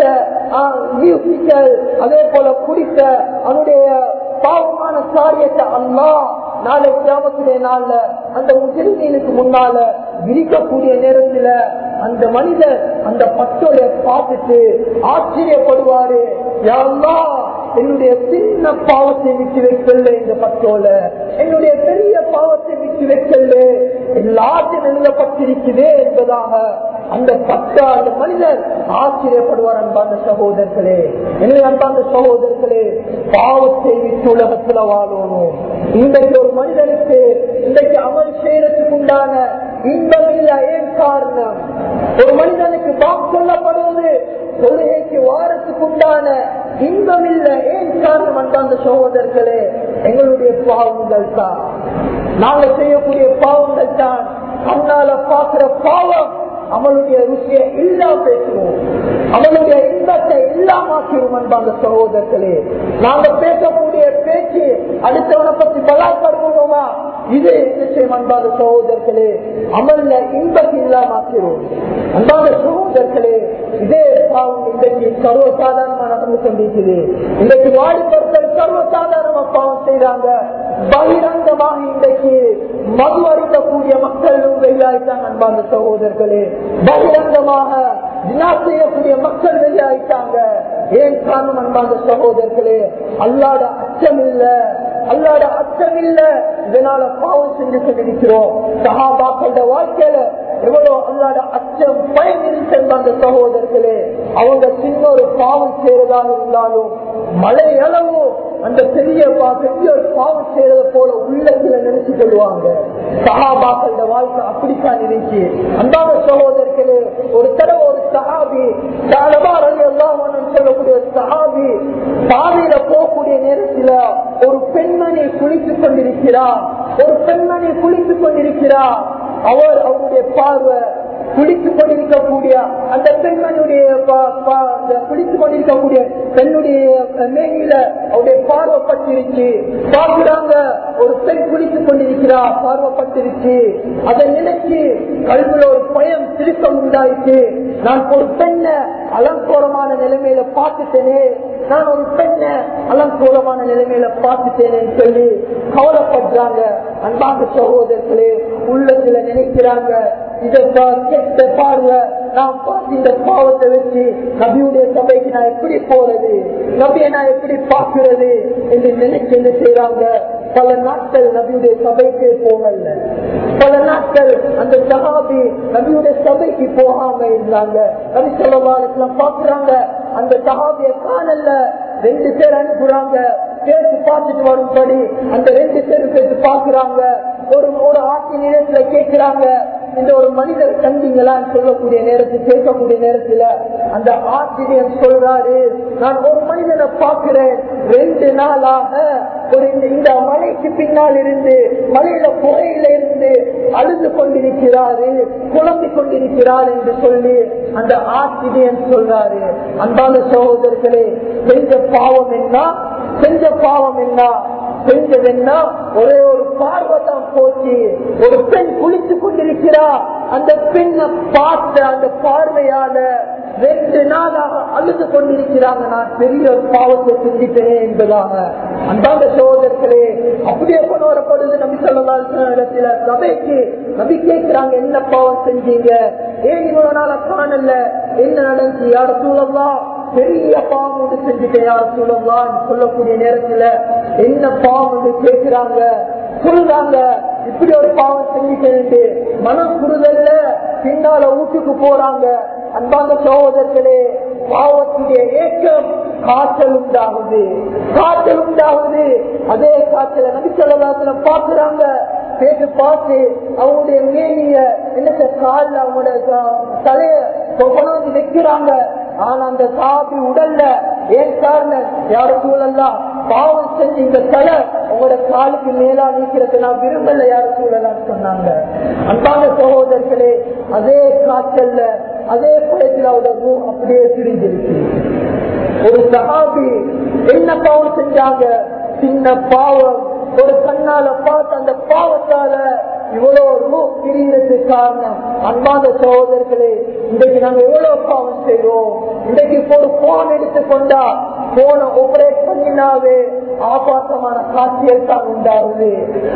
மியூசிக்கல் அதே போல குடித்த அவனுடைய பாவமான காரியத்தை அல்லாஹ் நாளை கிராமத்திலே நாள்ல அந்த முஜிரிமீனுக்கு முன்னால விரிக்கக்கூடிய நேரத்துல அந்த மனிதர் அந்த பட்டோட பார்த்துட்டு ஆச்சரியப்படுவாரு யாருமா என்னுடைய சின்ன பாவத்தை விட்டு வைக்கல இந்த பட்டோல என்னுடைய பெரிய பாவத்தை விட்டு வைக்கல எல்லாத்தையும் எழுதப்பட்டிருக்குதே என்பதாக அந்த பட்ட அந்த மனிதர் ஆச்சரியப்படுவார் அன்பாந்த சகோதரர்களே எனவே அன்பாந்த சகோதரர்களே பாவத்தை விட்டு உலகத்துல வாழணும் இன்றைக்கு ஒரு மனிதனுக்கு இன்றைக்கு அமல் செய்யறதுக்கு உண்டான இன்பம் இல்ல ஏன் காரணம் ஒரு மனிதனுக்கு பாப் சொல்லப்படுவது தொழுகைக்கு வாரத்துக்கு உண்டான இன்பம் இல்ல ஏன் காரணம் அன்பாந்த சகோதரர்களே எங்களுடைய பாவங்கள் தான் நாங்கள் செய்யக்கூடிய பாவங்கள் தான் கண்ணால பாக்குற பாவம் அவளுடைய ருசியை இல்லா பேசுவோம் அவளுடைய இன்பத்தை இல்லாமாக்கிடும் அன்பாந்த சகோதரர்களே நாங்க பேசக்கூடிய பேச்சு அடுத்தவனை பத்தி பலாப்படுவோமா இது நிச்சயம் அன்பாத சகோதரர்களே அமல்ல இன்பத்தை இல்லாமாக்கிறோம் அன்பாத சகோதரர்களே இதே பாவம் இன்றைக்கு சர்வசாதாரணமா நடந்து கொண்டிருக்குது இன்றைக்கு வாடிப்பொருட்கள் சர்வசாதாரணமா பாவம் செய்யறாங்க பகிரங்கமாக இன்றைக்கு மது அருந்தக்கூடிய மக்களும் வெளியாயிட்டாங்க அன்பான சகோதரர்களே பகிரங்கமாக தினா செய்யக்கூடிய மக்கள் வெளியாயிட்டாங்க ஏன் காரணம் அன்பான சகோதரர்களே அல்லாட அச்சம் இல்ல அல்லாட அச்சம் இல்ல இதனால பாவம் செஞ்சு கொண்டிருக்கிறோம் சகாபாக்களோட வாழ்க்கையில எவ்வளவு அல்லாட அச்சம் பயன் சென்றாங்க சகோதரர்களே அவங்க சின்ன ஒரு பாவம் செய்யறதாக இருந்தாலும் மழை அளவு அந்த பெரிய பெரிய ஒரு பாவம் செய்யறத போல உள்ளத்துல நினைச்சு கொள்வாங்க சகாபாக்களோட வாழ்க்கை அப்படித்தான் இருந்துச்சு அன்பான சகோதரர்களே ஒரு தடவை ஒரு சஹாபி சொல்லக்கூடிய ஒரு சஹாபி பாதையில போகக்கூடிய நேரத்துல ஒரு பெண்மணி குளித்துக் கொண்டிருக்கிறார் ஒரு பெண்மணி குளித்துக் கொண்டிருக்கிறார் அவர் அவருடைய பார்வை குளித்துக் கொண்டிருக்கக்கூடிய அந்த பெண்மணியுடைய குளித்துக் கொண்டிருக்கக்கூடிய பெண்ணுடைய மேனியில அவருடைய பார்வைப்பட்டிருச்சு பார்க்கிறாங்க ஒரு பெண் குளித்துக் கொண்டிருக்கிறார் பார்வைப்பட்டிருச்சு அதை நினைச்சு கல்வில ஒரு பயம் திருத்தம் உண்டாயிட்டு நான் ஒரு பெண்ணை அலங்கோரமான நிலைமையில பார்த்துட்டேனே நான் ஒரு பெண்ணை அலங்கோரமான நிலைமையில பார்த்துட்டேனேன்னு சொல்லி கவலைப்படுறாங்க அன்பாக சகோதரர்களே உள்ளத்துல நினைக்கிறாங்க இதை கெட்ட பார்வை நான் பார்த்து இந்த பாவத்தை வச்சு நபியுடைய சபைக்கு நான் எப்படி போறது நபியை நான் எப்படி பார்க்கிறது என்று நினைச்சு என்ன செய்யறாங்க பல நாட்கள் நபியுடைய சபைக்கு போகல பல நாட்கள் அந்த சகாபி நபியுடைய சபைக்கு போகாம இருந்தாங்க நபி சொல்லலாம் பாக்குறாங்க அந்த சகாபிய காணல ரெண்டு பேர் அனுப்புறாங்க பேசி பார்த்துட்டு வரும்படி அந்த ரெண்டு பேரும் பேசி பாக்குறாங்க ஒரு ஒரு ஆட்சி நிலையத்துல கேட்கிறாங்க இந்த ஒரு மனிதர் கண்டிங்களான்னு சொல்லக்கூடிய நேரத்தில் கேட்கக்கூடிய நேரத்துல அந்த ஆசிரியர் சொல்றாரு நான் ஒரு மனிதனை பார்க்கிறேன் ரெண்டு நாளாக ஒரு இந்த- இந்த மலைக்கு பின்னால் இருந்து மலையில புகையில இருந்து அழுது கொண்டிருக்கிறாரு குழம்பிக் கொண்டிருக்கிறார் என்று சொல்லி அந்த ஆசிரியர் சொல்றாரு அன்பான சகோதரர்களே செஞ்ச பாவம் என்ன செஞ்ச பாவம் என்ன செஞ்சதென்னா ஒரே ஒரு பார்வை தான் போச்சு ஒரு பெண் குளித்துக் கொண்டிருக்கிறா அந்த பெண்ணை பார்த்த அந்த பார்வையால ரெண்டு நாளாக அழுது கொண்டிருக்கிறாங்க நான் பெரிய ஒரு பாவத்தை சிந்தித்தேன் என்பதாக அன்பாந்த சோதர்களே அப்படியே கொண்டு வரப்படுது நபி சொல்லலாம் இடத்துல சபைக்கு நபி கேட்கிறாங்க என்ன பாவம் செஞ்சீங்க ஏன் இவ்வளவு நாள காணல என்ன நடந்துச்சு யார சூழல்லாம் பெரிய பாவம் ஒன்று செஞ்சுட்டேன் யார சூழல்லாம் சொல்லக்கூடிய நேரத்துல என்ன பாவம் ஒன்று கேட்கிறாங்க சொல்றாங்க இப்படி ஒரு பாவம் செஞ்சுட்டு மனம் புரிதல்ல பின்னால வீட்டுக்கு போறாங்க அன்பாந்த சகோதரர்களே பாவத்துடைய ஏக்கம் காய்ச்சல் உண்டாகுது காய்ச்சல் உண்டாகுது அதே காய்ச்சல நபிச்சல்லாத்துல பாக்குறாங்க பேட்டு பார்த்து அவங்களுடைய மேனிய என்ன காலில் அவங்களோட தலைய கொண்டாந்து வைக்கிறாங்க ஆனா அந்த சாபி உடல்ல ஏன் காரணம் யாரும் சூழல்லாம் பாவம் செஞ்சு இந்த தலை உங்களோட காலுக்கு மேலா நீக்கிறது நான் விரும்பல யாரும் சூழலாம் சொன்னாங்க அன்பான சகோதரர்களே அதே காய்ச்சல்ல அதே பயத்தில் அவரோட ரூ அப்படியே பிரிஞ்சிருக்கு ஒரு சகாபி என்ன பாவம் செஞ்சாங்க சின்ன பாவம் ஒரு கண்ணால பார்த்து அந்த பாவத்தால இவ்வளவு ரூ பிரிகிறதுக்கு காரணம் அன்பான சகோதரர்களே இன்றைக்கு நாங்க எவ்வளவு பாவம் செய்வோம் இன்றைக்கு இப்போ ஒரு போன் எடுத்து கொண்டா போனை ஆபரேட் பண்ணினாவே ஆபாசமான காட்சியல் தான் உண்டாகுது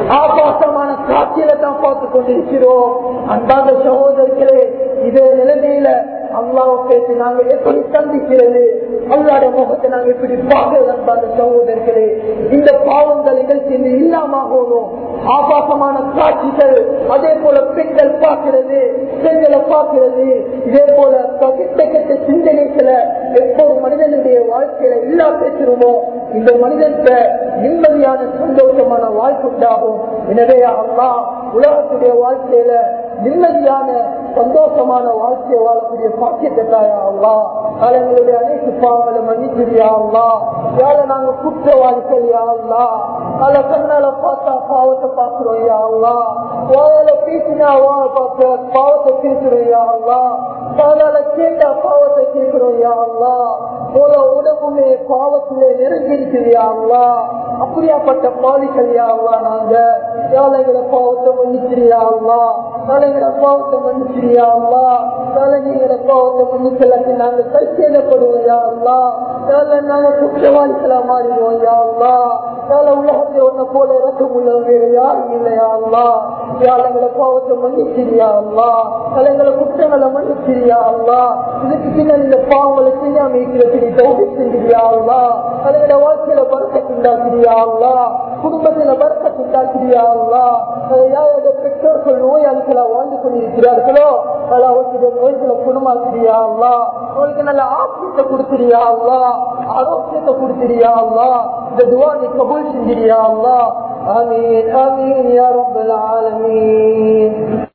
ஆபாசமான காட்சியில தான் பார்த்து கொண்டிருக்கிறோம் அன்பான சகோதரர்களே இதே நிலைமையில அல்லாவை பேசி நாங்க எப்படி சந்திக்கிறது அல்லாட முகத்தை நாங்க எப்படி பார்க்கிறது அன்பான சகோதரர்களே இந்த பாவங்கள் நிகழ்ச்சியில் இல்லாம ஆபாசமான காட்சிகள் அதே போல பெண்கள் பார்க்கிறது பெண்களை பார்க்கிறது இதே போல கெட்ட கெட்ட சிந்தனைகளை எப்போது மனிதனுடைய வாழ்க்கையில இல்லா பேசுறோமோ இந்த மனிதனுக்கு நிம்மதியான சந்தோஷமான வாழ்க்கை உண்டாகும் எனவே அல்லா உலகத்துடைய வாழ்க்கையில நிம்மதியான சந்தோஷமான வாழ்க்கையை வாழக்கூடிய பாக்கியத்தை தாயா அல்லா எங்களுடைய அனைத்து பாவங்களை மன்னிச்சிரியா அல்லா யார நாங்க குற்றவாளிகள் யா அல்லா பல கண்ணால பார்த்தா பாவத்தை பார்க்கிறோம் யா அல்லா வாயால பேசினா வாழ பார்க்க பாவத்தை பேசுறோம் யா அல்லா காலால கேட்டா பாவத்தை கேட்கிறோம் யா அல்லா போல உடம்புமே பாவத்திலே நெருங்கிருக்குது யா அல்லா அப்படியாப்பட்ட பாவிகள் யா அல்லா நாங்க ஏழைகளை பாவத்தை மன்னிச்சிரியா அல்லா தலைங்களை பாவத்தை மன்னிச்சிரியா அல்லா தலைங்களை பாவத்தை மன்னிக்கலாட்டி நாங்க கைச்சேதப்படுவோம் யா அல்லா ஏழை நாங்க குற்றவாளிகளா மாறிடுவோம் யா அல்லா ஏழை உலகத்தை ஒன்ன போல இறக்கம் உள்ளவங்க யாரும் இல்லையா அல்லா ஏழைங்களை பாவத்தை மன்னிச்சிரியா அல்லா தலைங்களை குற்றங்களை மன்னிச்சிரியா அல்லா இதுக்கு பின்னால் இந்த பாவங்களை செய்யாம இருக்கிறது நீ தோல்வி செஞ்சிரியா அல்லா தலைங்களோட வாழ்க்கையில பறக்கத்து உண்டாக்கிறியா அல்லா குடும்பத்தில பறக்கத்து உண்டாக்கிறியா அல்லா யாரோட பெற்றோர்கள் நோயாளிகளா வாழ்ந்து கொண்டிருக்கிறார்களோ பல அவர்களுடைய நோய்களை குணமாக்கிறியா அல்லா அவங்களுக்கு நல்ல ஆரோக்கியத்தை கொடுத்துறியா அல்லா ஆரோக்கியத்தை கொடுத்துறியா அல்லா இந்த துவா நீ கபூல் செஞ்சிரியா அல்லா ஆமீன் ஆமீன் யா ரப்பல் ஆலமீன்